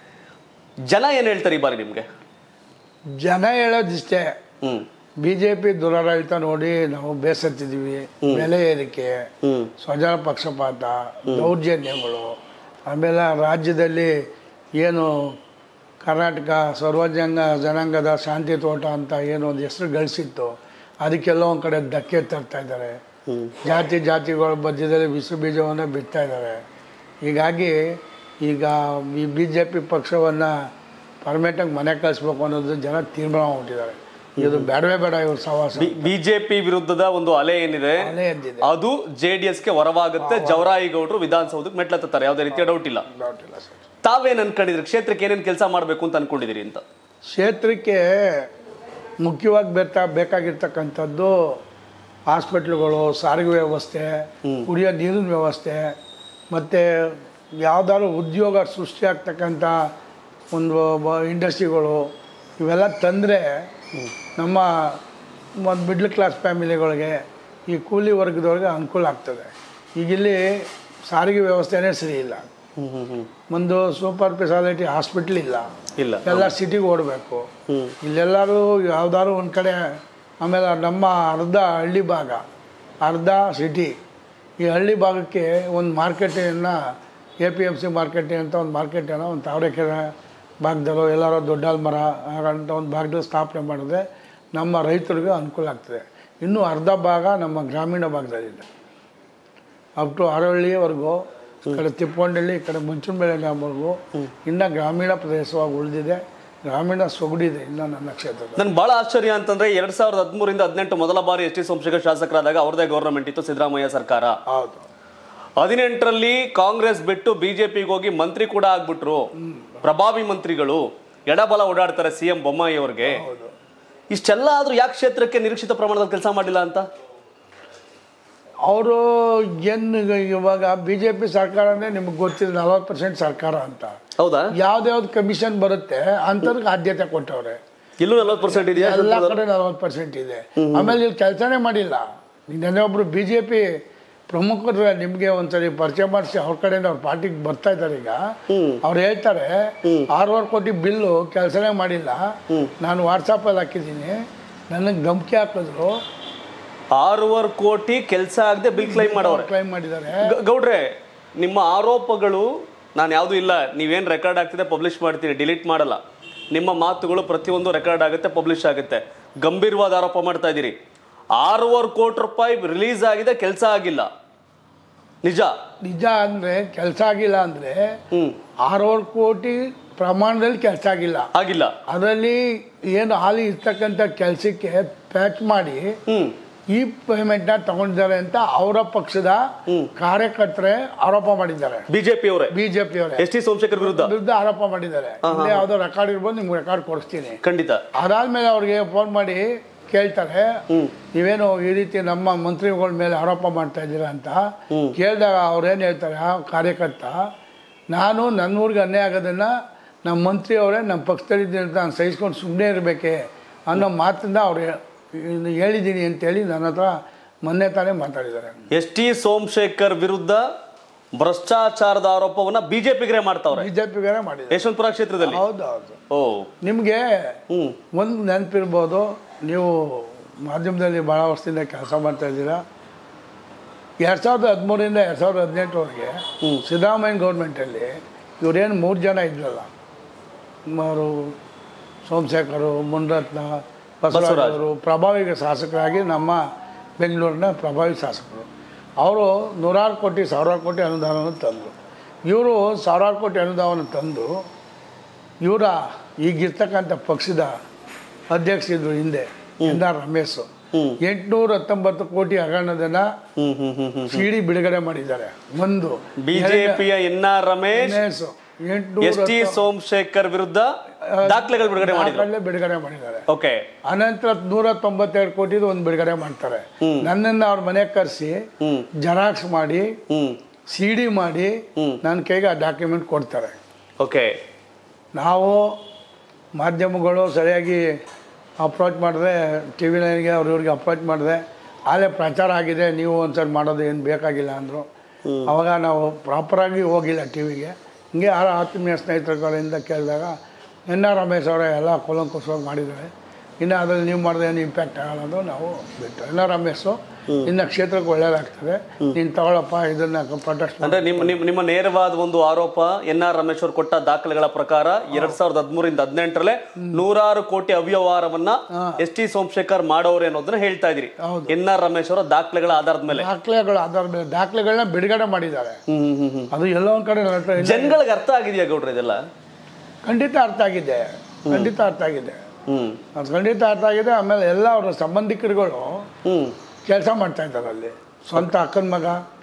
ಜನ ಏನ್ ಹೇಳ್ತಾರೆ ಈ ಬಾರಿ ನಿಮ್ಗೆ ಜನ ಹೇಳೋದಿಷ್ಟೇ ಹ್ಮ್ ಬಿ ಜೆ ಪಿ ದುರಾಡಳಿತ ನೋಡಿ ನಾವು ಬೇಸತ್ತಿದ್ದೀವಿ ಬೆಲೆ ಏರಿಕೆ ಹ್ಮ್ ಸ್ವಜನ ಪಕ್ಷಪಾತ ದೌರ್ಜನ್ಯಗಳು ಆಮೇಲೆ ರಾಜ್ಯದಲ್ಲಿ ಏನು ಕರ್ನಾಟಕ ಸರ್ವಜಂಗ ಜನಾಂಗದ ಶಾಂತಿ ತೋಟ ಅಂತ ಏನು ಒಂದು ಹೆಸರು ಗಳಿಸಿತ್ತು ಅದಕ್ಕೆಲ್ಲ ಒಂದು ಕಡೆ ಧಕ್ಕೆ ತರ್ತಾ ಇದ್ದಾರೆ ಜಾತಿ ಜಾತಿಗಳ ಮಧ್ಯದಲ್ಲಿ ಬಿಸಿ ಬೀಜವನ್ನು ಬಿತ್ತಾ ಇದ್ದಾರೆ ಹೀಗಾಗಿ ಈಗ ಈ ಬಿ ಜೆ ಪಿ ಪಕ್ಷವನ್ನು ಪರ್ಮನೆಂಟಾಗಿ ಮನೆ ಕಳಿಸ್ಬೇಕು ಅನ್ನೋದು ಜನ ತೀರ್ಮಾನ ಹೊಟ್ಟಿದ್ದಾರೆ ಇದು ಬೇಡವೇ ಬೇಡ ಇವ್ರ ಸವಾಸ ಬಿಜೆಪಿ ವಿರುದ್ಧದ ಒಂದು ಅಲೆ ಏನಿದೆ ಅಲೆ ಎದ್ದಿದೆ ಅದು ಜೆ ಡಿ ಎಸ್ಗೆ ಹೊರವಾಗುತ್ತೆ ಜವರಾಯಿ ಗೌಡರು ವಿಧಾನಸೌಧಕ್ಕೆ ಮೆಟ್ಲತ್ತಾರೆ ಯಾವುದೇ ರೀತಿಯ ಡೌಟ್ ಇಲ್ಲ ಡೌಟ್ ಇಲ್ಲ ಸರ್ ತಾವೇನ್ ಅನ್ಕೊಂಡಿದ್ರಿ ಕ್ಷೇತ್ರಕ್ಕೆ ಏನೇನ್ ಕೆಲಸ ಮಾಡ್ಬೇಕು ಅಂತ ಅನ್ಕೊಂಡಿದಿರಿ ಅಂತ ಕ್ಷೇತ್ರಕ್ಕೆ ಮುಖ್ಯವಾಗಿ ಬೇಕಾ ಬೇಕಾಗಿರ್ತಕ್ಕಂಥದ್ದು ಹಾಸ್ಪಿಟ್ಲುಗಳು ಸಾರಿಗೆ ವ್ಯವಸ್ಥೆ ಕುಡಿಯೋ ನೀರಿನ ವ್ಯವಸ್ಥೆ ಮತ್ತು ಯಾವ್ದಾದ್ರು ಉದ್ಯೋಗ ಸೃಷ್ಟಿಯಾಗ್ತಕ್ಕಂಥ ಒಂದು ಬ- ಇಂಡಸ್ಟ್ರಿಗಳು ಇವೆಲ್ಲ ತಂದರೆ ನಮ್ಮ ಒಂದು ಮಿಡ್ಲ್ ಕ್ಲಾಸ್ ಫ್ಯಾಮಿಲಿಗಳಿಗೆ ಈ ಕೂಲಿ ವರ್ಗದವ್ರಿಗೆ ಅನುಕೂಲ ಆಗ್ತದೆ ಈಗಿಲ್ಲಿ ಸಾರಿಗೆ ವ್ಯವಸ್ಥೆನೇ ಸರಿ ಇಲ್ಲ ಒಂದು ಸೂಪರ್ ಸ್ಪೆಷಾಲಿಟಿ ಹಾಸ್ಪಿಟ್ಲ್ ಇಲ್ಲ ಇಲ್ಲ ಎಲ್ಲ ಸಿಟಿಗೆ ಓಡಬೇಕು ಇಲ್ಲೆಲ್ಲರೂ ಯಾವ್ದಾದ್ರು ಒಂದು ಕಡೆ ಆಮೇಲೆ ನಮ್ಮ ಅರ್ಧ ಹಳ್ಳಿ ಭಾಗ ಅರ್ಧ ಸಿಟಿ ಈ ಹಳ್ಳಿ ಭಾಗಕ್ಕೆ ಒಂದು ಮಾರ್ಕೆಟನ್ನು A P M C market ಅಂತ ಒಂದು ಮಾರ್ಕೆಟನ್ನು ಒಂದು ತಾವರೆಕೆರೆ ಭಾಗದಲ್ಲೋ ಎಲ್ಲಾರೋ ದೊಡ್ಡ ಮರ ಹಾಗಂತ ಒಂದು ಭಾಗದಲ್ಲಿ ಸ್ಥಾಪನೆ ಮಾಡಿದ್ರೆ ನಮ್ಮ ರೈತರಿಗೆ ಅನುಕೂಲ ಆಗ್ತದೆ ಇನ್ನೂ ಅರ್ಧ ಭಾಗ ನಮ್ಮ ಗ್ರಾಮೀಣ ಭಾಗದಲ್ಲಿದೆ ಅಪ್ ಟು ಹರವಳ್ಳಿವರೆಗೂ ಈ ಕಡೆ ತಿಪ್ಪಗೊಂಡಳ್ಳಿ ಈ ಕಡೆ ಮುಂಚನಬೆಳೆ ಗ್ರಾಮವರೆಗೂ ಇನ್ನು ಗ್ರಾಮೀಣ ಪ್ರದೇಶವಾಗಿ ಉಳಿದಿದೆ ಗ್ರಾಮೀಣ ಸೊಗಡಿದೆ ಇನ್ನು ನನ್ನ ಕ್ಷೇತ್ರದ ನನ್ಗೆ ಬಹಳ ಆಶ್ಚರ್ಯ ಅಂತಂದ್ರೆ ಎರಡ್ ಸಾವಿರದ ಹದಿಮೂರಿಂದ ಹದಿನೆಂಟು ಮೊದಲ ಬಾರಿ ಎಸ್ ಟಿ ಸೋಮಶೇಖರ್ ಶಾಸಕರಾದಾಗ ಅವ್ರದೇ ಗೌರ್ಮೆಂಟ್ ಇತ್ತು ಸಿದ್ದರಾಮಯ್ಯ ಸರ್ಕಾರ ಹೌದು ಹದಿನೆಂಟರಲ್ಲಿ ಕಾಂಗ್ರೆಸ್ ಬಿಟ್ಟು ಬಿಜೆಪಿಗೆ ಹೋಗಿ ಮಂತ್ರಿ ಕೂಡ ಆಗ್ಬಿಟ್ರು ಪ್ರಭಾವಿ ಮಂತ್ರಿಗಳು ಎಡಬಲ ಓಡಾಡ್ತಾರೆ ಸಿ ಎಂ ಬೊಮ್ಮಾಯಿ ಅವ್ರಿಗೆ ಹೌದು ಇಷ್ಟೆಲ್ಲ ಆದ್ರೂ ಯಾಕೆ ಕ್ಷೇತ್ರಕ್ಕೆ ನಿರೀಕ್ಷಿತ ಪ್ರಮಾಣದಲ್ಲಿ ಕೆಲಸ ಮಾಡಿಲ್ಲ ಅಂತ ಅವರು ಏನು ಇವಾಗ ಬಿ ಜೆ ಪಿ ಸರ್ಕಾರನೇ ನಿಮ್ಗೆ ಗೊತ್ತಿದೆ ನಲ್ವತ್ತು ಪರ್ಸೆಂಟ್ ಸರ್ಕಾರ ಅಂತ ಹೌದಾ ಯಾವ್ದ್ಯಾವ್ದು ಕಮಿಷನ್ ಬರುತ್ತೆ ಅಂಥವ್ರಿಗೆ ಆದ್ಯತೆ ಕೊಟ್ಟವ್ರೆ ಇಲ್ಲೂ ನಲ್ವತ್ತು ಪರ್ಸೆಂಟ್ ಇದೆಯಾ ಎಲ್ಲ ಕಡೆ ನಲ್ವತ್ತು ಪರ್ಸೆಂಟ್ ಇದೆ ಆಮೇಲೆ ಇಲ್ಲಿ ಕೆಲಸನೇ ಮಾಡಿಲ್ಲ ನೆನ್ನೆ ಒಬ್ರು ಬಿ ಜೆ ಪಿ ಪ್ರಮುಖರು ನಿಮಗೆ ಒಂದ್ಸರಿ ಪರಿಚಯ ಮಾಡಿಸಿ ಅವ್ರ ಕಡೆಯಿಂದ ಅವ್ರ ಪಾರ್ಟಿಗೆ ಬರ್ತಾ ಇದ್ದಾರೆ ಈಗ ಅವ್ರು ಹೇಳ್ತಾರೆ ಆರೂವರೆ ಕೋಟಿ ಬಿಲ್ಲು ಕೆಲಸನೇ ಮಾಡಿಲ್ಲ ನಾನು ವಾಟ್ಸಪ್ಪಲ್ಲಿ ಹಾಕಿದ್ದೀನಿ ನನಗೆ ಧಮಕಿ ಹಾಕಿದ್ರು ಆರೂವರೆ ಕೋಟಿ ಕೆಲಸ ಆಗದೆ ಬಿಲ್ ಕ್ಲೈಮ್ ಮಾಡವ್ರೆ ಕ್ಲೈಮ್ ಮಾಡಿದ್ದಾರೆ ಗ- ಗೌಡ್ರೆ ನಿಮ್ಮ ಆರೋಪಗಳು ನಾನು ಯಾವುದು ಇಲ್ಲ ನೀವೇನು ರೆಕಾರ್ಡ್ ಆಗ್ತಿದೆ ಪಬ್ಲಿಷ್ ಮಾಡ್ತೀನಿ ಡಿಲೀಟ್ ಮಾಡಲ್ಲ ನಿಮ್ಮ ಮಾತುಗಳು ಪ್ರತಿಯೊಂದು ರೆಕಾರ್ಡ್ ಆಗುತ್ತೆ ಪಬ್ಲಿಷ್ ಆಗುತ್ತೆ ಗಂಭೀರವಾದ ಆರೋಪ ಮಾಡ್ತಾ ಇದ್ದೀರಿ ಆರೂವರೆ ಕೋಟಿ ರೂಪಾಯಿ ರಿಲೀಸ್ ಆಗಿದೆ ಕೆಲಸ ಆಗಿಲ್ಲ ನಿಜ ನಿಜ ಅಂದರೆ ಕೆಲಸ ಆಗಿಲ್ಲ ಅಂದರೆ ಹ್ಮ್ ಆರೂವರೆ ಕೋಟಿ ಪ್ರಮಾಣದಲ್ಲಿ ಕೆಲಸ ಆಗಿಲ್ಲ ಆಗಿಲ್ಲ ಅದರಲ್ಲಿ ಏನು ಹಾಲಿ ಇರ್ತಕ್ಕಂಥ ಕೆಲಸಕ್ಕೆ ಪ್ಯಾಚ್ ಮಾಡಿ ಹ್ಮ್ ಈ ಪೇಮೆಂಟ್ನ ತಗೊಂಡಿದ್ದಾರೆ ಅಂತ ಅವರ ಪಕ್ಷದ ಕಾರ್ಯಕರ್ತರೇ ಆರೋಪ ಮಾಡಿದ್ದಾರೆ ಬಿಜೆಪಿ ಅವರೇ ಬಿಜೆಪಿ ಅವರೇ ಎಸ್ ಟಿ ಸೋಮಶೇಖರ್ ವಿರುದ್ಧ ವಿರುದ್ಧ ಆರೋಪ ಮಾಡಿದ್ದಾರೆ ಇಲ್ಲೇ ಯಾವುದೋ ರೆಕಾರ್ಡ್ ಇರ್ಬೋದು ನಿಮ್ಗೆ ರೆಕಾರ್ಡ್ ಕೊಡಿಸ್ತೀನಿ ಖಂಡಿತ ಅದಾದ್ಮೇಲೆ ಅವ್ರಿಗೆ ಫೋನ್ ಮಾಡಿ ಕೇಳ್ತಾರೆ ನೀವೇನು ಈ ರೀತಿ ನಮ್ಮ ಮಂತ್ರಿಗಳ ಮೇಲೆ ಆರೋಪ ಮಾಡ್ತಾ ಇದ್ದೀರಾ ಅಂತ ಕೇಳಿದಾಗ ಅವ್ರೇನು ಹೇಳ್ತಾರೆ ಆ ಕಾರ್ಯಕರ್ತ ನಾನು ನನ್ನ ಊರಿಗೆ ಅನ್ಯಾಯ ಆಗೋದನ್ನ ನಮ್ಮ ಮಂತ್ರಿ ಅವರೇ ನಮ್ಮ ಪಕ್ಷದಲ್ಲಿದ್ದೀನಿ ಅಂತ ನಾನು ಸಹಿಸ್ಕೊಂಡು ಸುಮ್ಮನೆ ಇರಬೇಕೆ ಅನ್ನೋ ಮಾತನ್ನ ಅವ್ರು ಹೇ- ಹೇಳಿದ್ದೀನಿ ಅಂತೇಳಿ ನನ್ನ ಹತ್ರ ಮೊನ್ನೆ ತಾನೇ ಮಾತಾಡಿದ್ದಾರೆ ಎಸ್ ಟಿ ಸೋಮಶೇಖರ್ ವಿರುದ್ಧ ಭ್ರಷ್ಟಾಚಾರದ ಆರೋಪವನ್ನ ಬಿಜೆಪಿಗರೇ ಮಾಡ್ತಾವ್ರೆ ಬಿ ಜೆ ಪಿಗಾರೆ ಮಾಡಿದ್ದಾರೆ ಯಶವಂತಪುರ ಕ್ಷೇತ್ರದಲ್ಲಿ ಹೌದು ಹೌದು ಓ ನಿಮಗೆ ಹ್ಮ್ ಒಂದು ನೆನಪಿರ್ಬೋದು ನೀವು ಮಾಧ್ಯಮದಲ್ಲಿ ಭಾಳ ವರ್ಷದಿಂದ ಕೆಲಸ ಮಾಡ್ತಾ ಇದ್ದೀರಾ ಎರಡು ಸಾವಿರದ ಹದಿಮೂರಿಂದ ಎರಡು ಸಾವಿರದ ಹದಿನೆಂಟರವರೆಗೆ ಸಿದ್ದರಾಮಯ್ಯ ಗೌರ್ಮೆಂಟಲ್ಲಿ ಇವರೇನು ಮೂರು ಜನ ಇದ್ರಲ್ಲ ಅವರು ಸೋಮಶೇಖರು ಮುನ್ರತ್ನ ಬಸವರಾಜರು ಪ್ರಭಾವಿ ಶಾಸಕರಾಗಿ ನಮ್ಮ ಬೆಂಗಳೂರಿನ ಪ್ರಭಾವಿ ಶಾಸಕರು ಅವರು ನೂರಾರು ಕೋಟಿ ಸಾವಿರಾರು ಕೋಟಿ ಅನುದಾನವನ್ನು ತಂದರು ಇವರು ಸಾವಿರಾರು ಕೋಟಿ ಅನುದಾನವನ್ನು ತಂದು ಇವರ ಈಗಿರ್ತಕ್ಕಂಥ ಪಕ್ಷದ ಅಧ್ಯಕ್ಷರಿದ್ರು ಹಿಂದೆ ಎನ್ ಆರ್ ರಮೇಶ್ ಎಂಟುನೂರ ಹತ್ತೊಂಬತ್ತು ಕೋಟಿ ಹಗರಣದನ್ನ ಹ್ಮ್ ಹ್ಮ್ ಹ್ಮ್ ಹ್ಮ್ ಸಿಡಿ ಬಿಡುಗಡೆ ಮಾಡಿದ್ದಾರೆ ಒಂದು ಬಿಜೆಪಿಯ N R Ramesh Ramesh S T ಎಂಟುನೂರ ಸೋಮಶೇಖರ್ ವಿರುದ್ಧ ದಾಖಲೆಗಳು ಬಿಡುಗಡೆ ಮಾಡಿದ್ರು ದಾಖಲೆ ಬಿಡುಗಡೆ ಮಾಡಿದ್ದಾರೆ ಓಕೆ ಅನಂತರ ನೂರ ತೊಂಬತ್ತೆರಡು ಕೋಟಿದು ಒಂದು ಬಿಡುಗಡೆ ಮಾಡ್ತಾರೆ ನನ್ನನ್ನು ಅವ್ರ ಮನೆಗೆ ಕರೆಸಿ ಹ್ಮ್ ಜೆರಾಕ್ಸ್ ಮಾಡಿ ಹ್ಮ್ ಸಿ ಡಿ ಮಾಡಿ ನನ್ನ ಕೈಗೆ ಆ ಡಾಕ್ಯುಮೆಂಟ್ ಕೊಡ್ತಾರೆ ಓಕೆ ನಾವು ಮಾಧ್ಯಮಗಳು ಸರಿಯಾಗಿ ಅಪ್ರೋಚ್ ಮಾಡಿದ್ರೆ ಟಿ ವಿ ನೈನ್ಗೆ ಅವ್ರ ಇವ್ರಿಗೆ ಅಪ್ರೋಚ್ ಮಾಡಿದೆ ಆಲೇ ಪ್ರಚಾರ ಆಗಿದೆ ನೀವು ಒಂದ್ಸರಿ ಮಾಡೋದು ಏನು ಬೇಕಾಗಿಲ್ಲ ಅಂದರು ಅವಾಗ ನಾವು ಪ್ರಾಪರಾಗಿ ಹೋಗಿಲ್ಲ ಟಿ ವಿಗೆ ಹಿಂಗೆ ಯಾರೋ ಆತ್ಮೀಯ ಸ್ನೇಹಿತರುಗಳಿಂದ ಕೇಳಿದಾಗ ಎನ್ ಆರ್ ರಮೇಶ್ ಅವರೇ ಎಲ್ಲ ಕೂಲಂಕುಷವಾಗಿ ಮಾಡಿದ್ದಾರೆ ಇನ್ನು ಅದ್ರಲ್ಲಿ ನೀವು ಮಾಡಿದ್ರೆ ಏನು ಇಂಪ್ಯಾಕ್ಟ್ ಆಗಲ್ಲ ಅಂದು ನಾವು ಬಿಟ್ಟು ಎನ್ ಆರ್ ರಮೇಶು ಇನ್ನು ಕ್ಷೇತ್ರಕ್ಕೆ ಒಳ್ಳೇದಾಗ್ತದೆ ನೀನು ತಗೊಳಪ್ಪ ಇದನ್ನು ಪ್ರೊಟೆಸ್ಟ್ ಅಂದ್ರೆ ನಿಮ್ಮ ನಿಮ್ಮ ನಿಮ್ಮ ನೇರವಾದ ಒಂದು ಆರೋಪ ಎನ್ ಆರ್ ರಮೇಶ್ ಅವರು ಕೊಟ್ಟ ದಾಖಲೆಗಳ ಪ್ರಕಾರ ಎರಡ್ ಸಾವಿರದ ಹದಿಮೂರಿಂದ ಹದಿನೆಂಟರಲ್ಲೇ ನೂರಾರು ಕೋಟಿ ಅವ್ಯವಹಾರವನ್ನ ಎಸ್ ಟಿ ಸೋಮಶೇಖರ್ ಮಾಡೋರೆ ಅನ್ನೋದನ್ನ ಹೇಳ್ತಾ ಇದ್ರಿ ಹೌದು. ಎನ್ ಆರ್ ರಮೇಶ್ ಅವರ ದಾಖಲೆಗಳ ಆಧಾರದ ಮೇಲೆ ದಾಖಲೆಗಳ ಆಧಾರ ಮೇಲೆ ದಾಖಲೆಗಳನ್ನ ಬಿಡುಗಡೆ ಮಾಡಿದ್ದಾರೆ ಹ್ಮ್ ಹ್ಮ್ ಹ್ಮ್ ಅದು ಎಲ್ಲೋ ಒಂದು ಕಡೆ ನನ್ನ ಹತ್ರ ಇಲ್ಲ. ಜನಗಳಿಗೆ ಅರ್ಥ ಆಗಿದೆಯಾ ಗೌಡ್ರ ಇದೆಲ್ಲ ಖಂಡಿತ ಅರ್ಥ ಆಗಿದೆ ಖಂಡಿತ ಅರ್ಥ ಆಗಿದೆ ಹ್ಮ್ ಅದು ಖಂಡಿತ ಅರ್ಥ ಆಗಿದೆ ಆಮೇಲೆ ಎಲ್ಲ ಅವರ ಸಂಬಂಧಿಕರುಗಳು ಹ್ಮ್ ಕೆಲಸ ಮಾಡ್ತಾ ಇದ್ದಾರೆ ಅಲ್ಲಿ ಸ್ವಂತ ಅಕ್ಕನ ಮಗ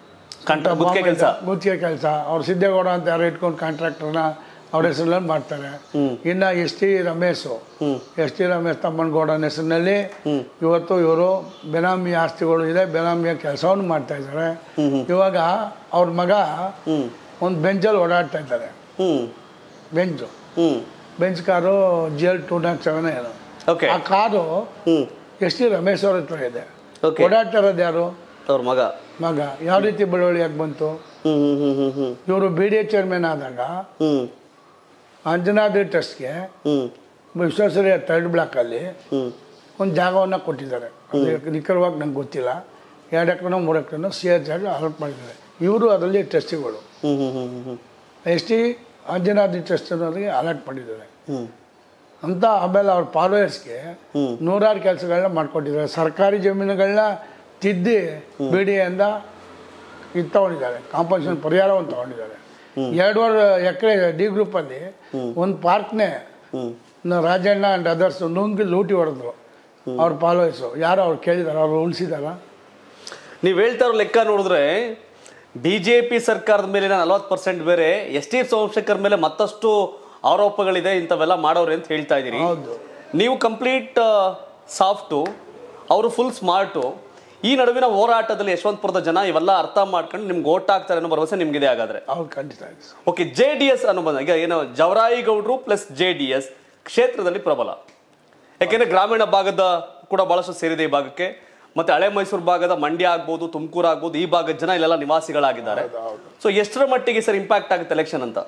ಕಂಟ ಗುತ್ತಿಗೆ ಕೆಲಸ ಗುತ್ತಿಗೆ ಕೆಲಸ ಅವ್ರು ಸಿದ್ದೇಗೌಡ ಅಂತ ಯಾರು ಇಟ್ಕೊಂಡು ಕಾಂಟ್ರಾಕ್ಟರ್ನ ಅವ್ರ ಹೆಸರಲ್ಲಿ ಮಾಡ್ತಾರೆ ಇನ್ನು ಎಸ್ ಟಿ ರಮೇಶು ಹ್ಮ್ ಎಸ್ ಟಿ ರಮೇಶ್ ತಮ್ಮನಗೌಡನ ಹೆಸರಿನಲ್ಲಿ ಇವತ್ತು ಇವರು ಬೆನಾಮಿ ಆಸ್ತಿಗಳು ಇದೆ ಬೆನಾಮಿಯ ಕೆಲಸವನ್ನು ಮಾಡ್ತಾ ಇದ್ದಾರೆ ಇವಾಗ ಅವ್ರ ಮಗ ಹ್ಮ್ ಒಂದು ಬೆಂಚಲ್ಲಿ ಓಡಾಡ್ತಾ ಇದ್ದಾರೆ ಹ್ಮ್ ಬೆಂಚು ಹ್ಮ್ bench car G L two naught seven ಏನು ಓಕೆ ಆ ಕಾರು ಹ್ಮ್ ಎಸ್ ಟಿ ರಮೇಶ್ ಅವ್ರ ಹತ್ರ ಇದೆ ಓಕೆ ಓಡಾಡ್ತಾ ಇರೋದು ಯಾರು ಅವ್ರ ಮಗ ಮಗ ಯಾವ ರೀತಿ ಬೆಳವಣಿಗೆ ಬಂತು ಹ್ಮ್ ಹ್ಮ್ ಹ್ಮ್ ಹ್ಮ್ ಹ್ಮ್ ಇವರು ಬಿ ಡಿ ಎ ಚೇರ್ಮನ್ ಆದಾಗ ಹ್ಮ್ ಅಂಜನಾದ್ರಿ ಟ್ರಸ್ಟ್ಗೆ ಹ್ಮ್ ವಿಶ್ವೇಶ್ವರಯ್ಯ ಥರ್ಡ್ ಬ್ಲಾಕಲ್ಲಿ ಹ್ಮ್ ಒಂದು ಜಾಗವನ್ನು ಕೊಟ್ಟಿದ್ದಾರೆ ಅದು ನಿಖರವಾಗಿ ನಂಗೆ ಗೊತ್ತಿಲ್ಲ ಎರಡು ಎಕರೆನೋ ಮೂರು ಎಕರೆನೋ ಸಿ ಎಚ್ ಆಗಿ ಅಲಾಟ್ ಮಾಡಿದ್ದಾರೆ ಇವರು ಅದರಲ್ಲಿ ಟ್ರಸ್ಟಿಗಳು ಹ್ಮ್ ಹ್ಮ್ ಹ್ಮ್ ಹ್ಮ್ ಎಸ್ ಟಿ ಅಂಜನಾದ್ರಿ ಟ್ರಸ್ಟ್ ಅನ್ನೋರಿಗೆ ಅಲಾಟ್ ಮಾಡಿದ್ದಾರೆ ಹ್ಮ್ ಅಂತ ಆಮೇಲೆ ಅವ್ರ ಫಾಲೋಯರ್ಸ್ಗೆ ಹ್ಮ್. ನೂರಾರು ಕೆಲಸಗಳನ್ನ ಮಾಡಿಕೊಟ್ಟಿದ್ದಾರೆ ಸರ್ಕಾರಿ ಜಮೀನುಗಳನ್ನ ತಿದ್ದಿ ಬಿ ಡಿ ಎಯಿಂದ ಇದು ತೊಗೊಂಡಿದ್ದಾರೆ ಕಾಂಪನ್ಸೇಷನ್ ಪರಿಹಾರವನ್ನು ತೊಗೊಂಡಿದ್ದಾರೆ ಎರಡೂವರೆ ಎಕರೆ ಡಿ ಗ್ರೂಪಲ್ಲಿ ಒಂದು ಪಾರ್ಕ್ನೇ ಹ್ಮ್ ರಾಜಣ್ಣ ಆ್ಯಂಡ್ ಅದರ್ಸ್ ನುಂಗಿ ಲೂಟಿ ಹೊಡೆದ್ರು ಅವ್ರ ಫಾಲೋಯರ್ಸು ಯಾರು ಅವ್ರು ಕೇಳಿದಾರ ಅವ್ರು ಉಳಿಸಿದಾರ ನೀವು ಹೇಳ್ತಾ ಇರೋ ಲೆಕ್ಕ ನೋಡಿದ್ರೆ ಬಿಜೆಪಿ ಸರ್ಕಾರದ ಮೇಲಿನ ನಲವತ್ತು ಪರ್ಸೆಂಟ್ ಬೇರೆ ಎಸ್ ಟಿ ಸೋಮಶೇಖರ್ ಮೇಲೆ ಮತ್ತಷ್ಟು ಆರೋಪಗಳಿದೆ ಇಂಥವೆಲ್ಲ ಮಾಡೋರೆ ಅಂತ ಹೇಳ್ತಾ ಇದ್ದೀರಿ ಹೌದು ನೀವು ಕಂಪ್ಲೀಟ್ ಸಾಫ್ಟು ಅವರು ಫುಲ್ ಸ್ಮಾರ್ಟು ಈ ನಡುವಿನ ಹೋರಾಟದಲ್ಲಿ ಯಶವಂತಪುರದ ಜನ ಇವೆಲ್ಲ ಅರ್ಥ ಮಾಡ್ಕೊಂಡು ನಿಮ್ಗೆ ಓಟ್ ಹಾಕ್ತಾರೆ ಅನ್ನೋ ಭರವಸೆ ನಿಮ್ಗಿದೆ ಹಾಗಾದ್ರೆ ಅವ್ರು ಖಂಡಿತ ಇದೆ sir. Okay J D S ಅನ್ನೋ ಬಂದ ಈಗ ಏನು ಜವರಾಯಿ ಗೌಡ್ರು ಪ್ಲಸ್ ಜೆ ಡಿ ಎಸ್ ಕ್ಷೇತ್ರದಲ್ಲಿ ಪ್ರಬಲ ಯಾಕೆಂದ್ರೆ ಗ್ರಾಮೀಣ ಭಾಗದ ಕೂಡ ಬಹಳಷ್ಟು ಸೇರಿದೆ ಈ ಭಾಗಕ್ಕೆ ಮತ್ತೆ ಹಳೆ ಮೈಸೂರು ಭಾಗದ ಮಂಡ್ಯ ಆಗ್ಬೋದು ತುಮಕೂರು ಆಗ್ಬೋದು ಈ ಭಾಗದ ಜನ ಇಲ್ಲೆಲ್ಲ ನಿವಾಸಿಗಳಾಗಿದ್ದಾರೆ ಸೊ ಎಷ್ಟರ ಮಟ್ಟಿಗೆ ಸರ್ ಇಂಪ್ಯಾಕ್ಟ್ ಆಗುತ್ತೆ ಎಲೆಕ್ಷನ್ ಅಂತ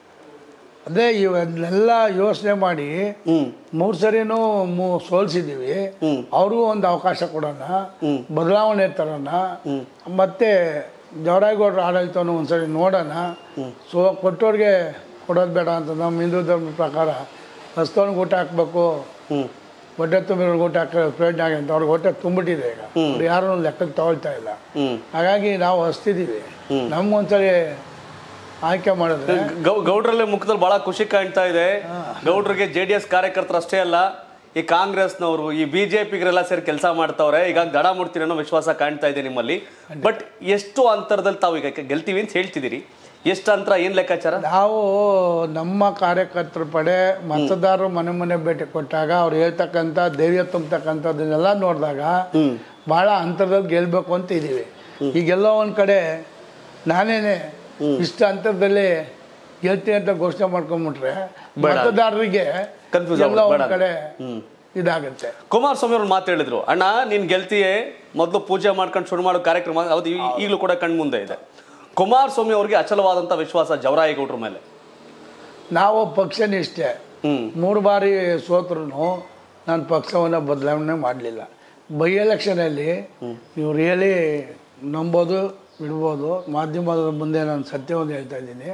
ಅದೇ ಇವನ್ನೆಲ್ಲ ಯೋಚನೆ ಮಾಡಿ ಹ್ಮ್ ಮೂರು ಸರಿನೂ ಮೂ ಸೋಲ್ಸಿದ್ದೀವಿ ಹ್ಮ್. ಅವ್ರಿಗೂ ಒಂದು ಅವಕಾಶ ಕೊಡೋಣ ಬದಲಾವಣೆ ತರೋಣ ಮತ್ತೆ ಜವರಾಯಗೌಡರ ಆಡಳಿತವನ್ನು ಒಂದ್ಸರಿ ನೋಡೋಣ ಸೊ ಕೊಟ್ಟವ್ರಿಗೆ ಕೊಡೋದು ಬೇಡ ಅಂತ ನಮ್ಮ ಹಿಂದೂ ಧರ್ಮದ ಪ್ರಕಾರ ಹಸ್ತವನಿಗೆ ಊಟ ಹಾಕ್ಬೇಕು ಹ್ಞೂ ಹೊಟ್ಟೆ ತುಂಬಿರೋರ್ಗೆ ಊಟ ಹಾಕೋ ಪ್ರಯೋಜನ ಆಗಿದೆ ಅಂತ ಅವ್ರಿಗೆ ಹೊಟ್ಟೆ ತುಂಬಿಟ್ಟಿದೆ ಈಗ ಅವ್ರು ಯಾರೂ ಲೆಕ್ಕಕ್ಕೆ ತಗೊಳ್ತಾ ಇಲ್ಲ ಹ್ಞೂ ಹಾಗಾಗಿ ನಾವು ಹಸ್ತಿದ್ದೀವಿ ನಮ್ಗೊಂದ್ಸರಿ ಆಯ್ಕೆ ಮಾಡಿದ್ರೆ ಗೌ- ಗೌಡ್ರಲ್ಲೇ ಮುಖದಲ್ಲಿ ಬಹಳ ಖುಷಿ ಕಾಣ್ತಾ ಇದೆ ಗೌಡ್ರಿಗೆ ಜೆ ಡಿ ಎಸ್ ಕಾರ್ಯಕರ್ತರು ಅಷ್ಟೇ ಅಲ್ಲ ಈ ಕಾಂಗ್ರೆಸ್ನವರು ಈ ಬಿಜೆಪಿಗರೆಲ್ಲ ಸೇರಿ ಕೆಲಸ ಮಾಡ್ತಾವ್ರೆ ಈಗ ದಡ ಮುಡ್ತೀನಿ ಅನ್ನೋ ವಿಶ್ವಾಸ ಕಾಣ್ತಾ ಇದೆ ನಿಮ್ಮಲ್ಲಿ ಬಟ್ ಎಷ್ಟು ಅಂತರದಲ್ಲಿ ತಾವು ಈಗ ಗೆಲ್ತೀವಿ ಅಂತ ಹೇಳ್ತಿದ್ದೀರಿ ಎಷ್ಟು ಅಂತರ ಏನ್ ಲೆಕ್ಕಾಚಾರ ನಾವು ನಮ್ಮ ಕಾರ್ಯಕರ್ತರ ಪಡೆ ಮತದಾರರು ಮನೆ ಮನೆ ಭೇಟಿ ಕೊಟ್ಟಾಗ ಅವ್ರು ಹೇಳ್ತಕ್ಕಂಥ ಧೈರ್ಯ ತುಂಬತಕ್ಕಂಥದ್ದನ್ನೆಲ್ಲ ನೋಡಿದಾಗ ಭಾಳ ಅಂತರದಲ್ಲಿ ಗೆಲ್ಬೇಕು ಅಂತ ಇದ್ದೀವಿ ಈಗೆಲ್ಲೋ ಒಂದು ಕಡೆ ನಾನೇನೆ ಇಷ್ಟು ಅಂತರದಲ್ಲಿ ಗೆಲ್ತೀನಿ ಅಂತ ಘೋಷಣೆ ಮಾಡ್ಕೊಂಬಿಟ್ರೆ ಮತದಾರರಿಗೆ Confuse ಎಲ್ಲೋ ಆಗ್ಬಿಡು, ಒಂದು ಬೇಡ. ಕಡೆ ಇದಾಗುತ್ತೆ ಕುಮಾರಸ್ವಾಮಿ ಅವ್ರು ಮಾತು ಹೇಳಿದ್ರು ಅಣ್ಣ ನೀನ್ ಗೆಲ್ತಿಯೇ ಮೊದಲು ಪೂಜೆ ಮಾಡ್ಕೊಂಡು ಶುರು ಮಾಡೋ ಕಾರ್ಯಕ್ರಮ ಹೌದು ಈ- ಈಗಲೂ ಕೂಡ ಕಣ್ಮುಂದೆ ಇದೆ ಕುಮಾರಸ್ವಾಮಿ ಅವ್ರಿಗೆ ಅಚಲವಾದಂತ ವಿಶ್ವಾಸ ಜವರಾಯಗೌಡ್ರ ಮೇಲೆ ನಾವು ಪಕ್ಷ ನಿಷ್ಠೆ ಹ್ಮ್ ಮೂರು ಬಾರಿ ಸೋತ್ರು ನಾನು ಪಕ್ಷವನ್ನು ಬದಲಾವಣೆ ಮಾಡಲಿಲ್ಲ ಬೈ ಎಲೆಕ್ಷನಲ್ಲಿ ನೀವು ರಿಯಲಿ ನಂಬೋದು ಬಿಡ್ಬೋದು ಮಾಧ್ಯಮದ ಮುಂದೆ ನಾನು ಸತ್ಯವನ್ನು ಹೇಳ್ತಾ ಇದ್ದೀನಿ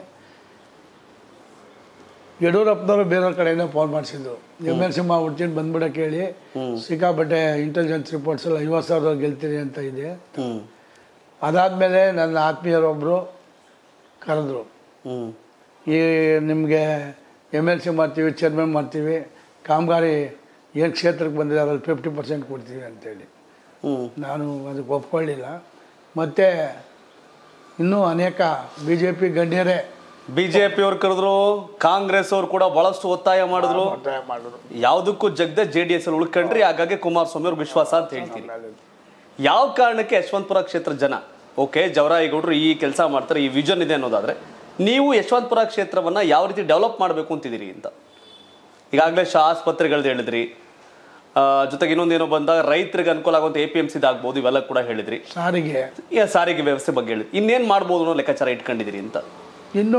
ಯಡಿಯೂರಪ್ಪನವರು ಬೇರೆಯವ್ರ ಕಡೆಯಿಂದ ಫೋನ್ ಮಾಡಿಸಿದ್ರು ಎಮ್ ಎಲ್ ಸಿ ಮಾಡ್ಬಿಡ್ತೀನಿ ಬಂದ್ಬಿಡಕ್ಕೆ ಹೇಳಿ ಸಿಕ್ಕಾಪಟ್ಟೆ ಇಂಟೆಲಿಜೆನ್ಸ್ ರಿಪೋರ್ಟ್ಸ್ ಎಲ್ಲ ಐವತ್ತು ಸಾವಿರ ಗೆಲ್ತೀರಿ ಅಂತ ಇದೆ ಹ್ಮ್ ಅದಾದಮೇಲೆ ನನ್ನ ಆತ್ಮೀಯರೊಬ್ಬರು ಕರೆದ್ರು ಹ್ಮ್ ಈ ನಿಮಗೆ ಎಮ್ ಎಲ್ ಸಿ ಮಾಡ್ತೀವಿ ಚೇರ್ಮನ್ ಮಾಡ್ತೀವಿ ಕಾಮಗಾರಿ ಏನು ಕ್ಷೇತ್ರಕ್ಕೆ ಬಂದಿದೆ ಅದ್ರಲ್ಲಿ ಫಿಫ್ಟಿ ಪರ್ಸೆಂಟ್ ಕೊಡ್ತೀವಿ ಅಂತೇಳಿ ಹ್ಮ್ ನಾನು ಅದಕ್ಕೆ ಒಪ್ಕೊಳ್ಳಿಲ್ಲ ಮತ್ತು ಇನ್ನೂ ಅನೇಕ ಬಿ ಜೆ ಪಿ ಗಣ್ಯರೇ ಬಿಜೆಪಿ ಅವ್ರು ಕರೆದ್ರು ಕಾಂಗ್ರೆಸ್ ಅವ್ರು ಕೂಡ ಬಹಳಷ್ಟು ಒತ್ತಾಯ ಮಾಡಿದ್ರು ಒತ್ತಾಯ ಮಾಡಿದ್ರು ಯಾವುದಕ್ಕೂ ಜಗದೆ ಜೆ ಡಿ ಎಸ್ ಅಲ್ಲಿ ಉಳ್ಕೊಂಡ್ರಿ ಹಾಗಾಗಿ ಕುಮಾರಸ್ವಾಮಿ ಅವ್ರ ವಿಶ್ವಾಸ ಅಂತ ಹೇಳ್ತೀನಿ ಯಾವ ಕಾರಣಕ್ಕೆ ಯಶವಂತಪುರ ಕ್ಷೇತ್ರ ಜನ ಓಕೆ ಜವರಾಯಗೌಡರು ಈ ಕೆಲಸ ಮಾಡ್ತಾರೆ ಈ ವಿಷನ್ ಇದೆ ಅನ್ನೋದಾದ್ರೆ ನೀವು ಯಶವಂತಪುರ ಕ್ಷೇತ್ರವನ್ನ ಯಾವ ರೀತಿ ಡೆವಲಪ್ ಮಾಡಬೇಕು ಅಂತಿದ್ದೀರಿ ಅಂತ ಈಗಾಗಲೇ ಶಾ ಆಸ್ಪತ್ರೆಗಳದ್ದು ಹೇಳಿದ್ರಿ ಆ, ಜೊತೆಗೆ ಇನ್ನೊಂದೇನೋ ಬಂದಾಗ ರೈತರಿಗೆ ಅನುಕೂಲ ಆಗುವಂತ ಎ ಪಿ ಎಂ ಸಿದಾಗ್ಬೋದು ಇವೆಲ್ಲ ಕೂಡ ಹೇಳಿದ್ರಿ ಸಾರಿಗೆ ಈ ಸಾರಿಗೆ ವ್ಯವಸ್ಥೆ ಬಗ್ಗೆ ಹೇಳಿದ್ರಿ ಇನ್ನೇನು ಮಾಡ್ಬೋದು ಅನ್ನೋ ಲೆಕ್ಕಾಚಾರ ಇಟ್ಕೊಂಡಿದ್ದೀರಿ ಅಂತ ಇನ್ನು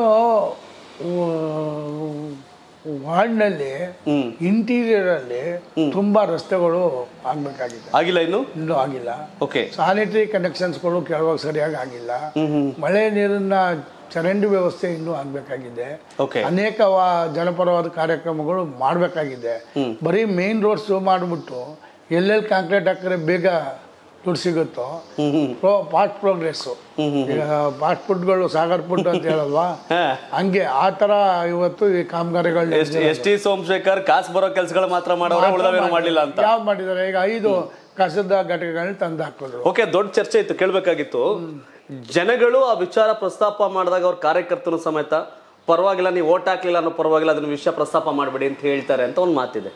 ವಾರ್ಡ್ನಲ್ಲಿ ಹ್ಮ್ ಇಂಟೀರಿಯರಲ್ಲಿ ತುಂಬ ರಸ್ತೆಗಳು ಆಗಬೇಕಾಗಿದೆ ಆಗಿಲ್ಲ ಇನ್ನು ಇನ್ನೂ ಆಗಿಲ್ಲ ಓಕೆ ಸಾನಿಟರಿ ಕನೆಕ್ಷನ್ಸ್ಗಳು ಕೆಲವಾಗ ಸರಿಯಾಗಿ ಆಗಿಲ್ಲ ಹ್ಮ್ ಹ್ಮ್ ಮಳೆ ನೀರಿನ ಚರಂಡಿ ವ್ಯವಸ್ಥೆ ಇನ್ನೂ ಆಗಬೇಕಾಗಿದೆ ಓಕೆ ಅನೇಕ ವಾ- ಜನಪರವಾದ ಕಾರ್ಯಕ್ರಮಗಳು ಮಾಡಬೇಕಾಗಿದೆ ಬರೀ ಮೇನ್ ರೋಡ್ಸ್ ಮಾಡಿಬಿಟ್ಟು ಎಲ್ಲೆಲ್ಲಿ ಕಾಂಕ್ರೀಟ್ ಹಾಕಿದ್ರೆ ಬೇಗ ದುಡ್ಡು ಸಿಗುತ್ತೋ ಹ್ಮ್ ಹ್ಮ್ ಪ್ರೋ ಫಾಸ್ಟ್ ಪ್ರೋಗ್ರೆಸ್ಸು ಈಗ ಫಾಸ್ಟ್ ಫುಡ್ಗಳು ಸಾಗರ್ ಫುಡ್ ಅಂತ ಹೇಳಲ್ವಾ ಹಾ ಹಂಗೆ ಆ ಥರ ಇವತ್ತು ಈ ಕಾಮಗಾರಿಗಳು ಎಸ್ ಎಸ್ ಟಿ ಸೋಮಶೇಖರ್ ಕಾಸು ಬರೋ ಕೆಲಸಗಳು ಮಾತ್ರ ಮಾಡೋರೆ ಉಳಿದವೇನು ಮಾಡಲಿಲ್ಲ ಅಂತ ಯಾವ್ದು ಮಾಡಿದ್ದಾರೆ ಈಗ ಐದು ಕಸದ ಘಟಕಗಳನ್ನ ತಂದು ಹಾಕಿದ್ರು ಓಕೆ ದೊಡ್ಡ ಚರ್ಚೆ ಇತ್ತು ಕೇಳಬೇಕಾಗಿತ್ತು ಜನಗಳು ಆ ವಿಚಾರ ಪ್ರಸ್ತಾಪ ಮಾಡಿದಾಗ ಅವ್ರ ಕಾರ್ಯಕರ್ತರು ಸಮೇತ ಪರವಾಗಿಲ್ಲ ನೀವು ಓಟ್ ಹಾಕ್ಲಿಲ್ಲ ಅನ್ನೋ ಪರವಾಗಿಲ್ಲ ಅದನ್ನ ವಿಷಯ ಪ್ರಸ್ತಾಪ ಮಾಡಬೇಡಿ ಅಂತ ಹೇಳ್ತಾರೆ ಅಂತ ಒಂದು ಮಾತಿದೆ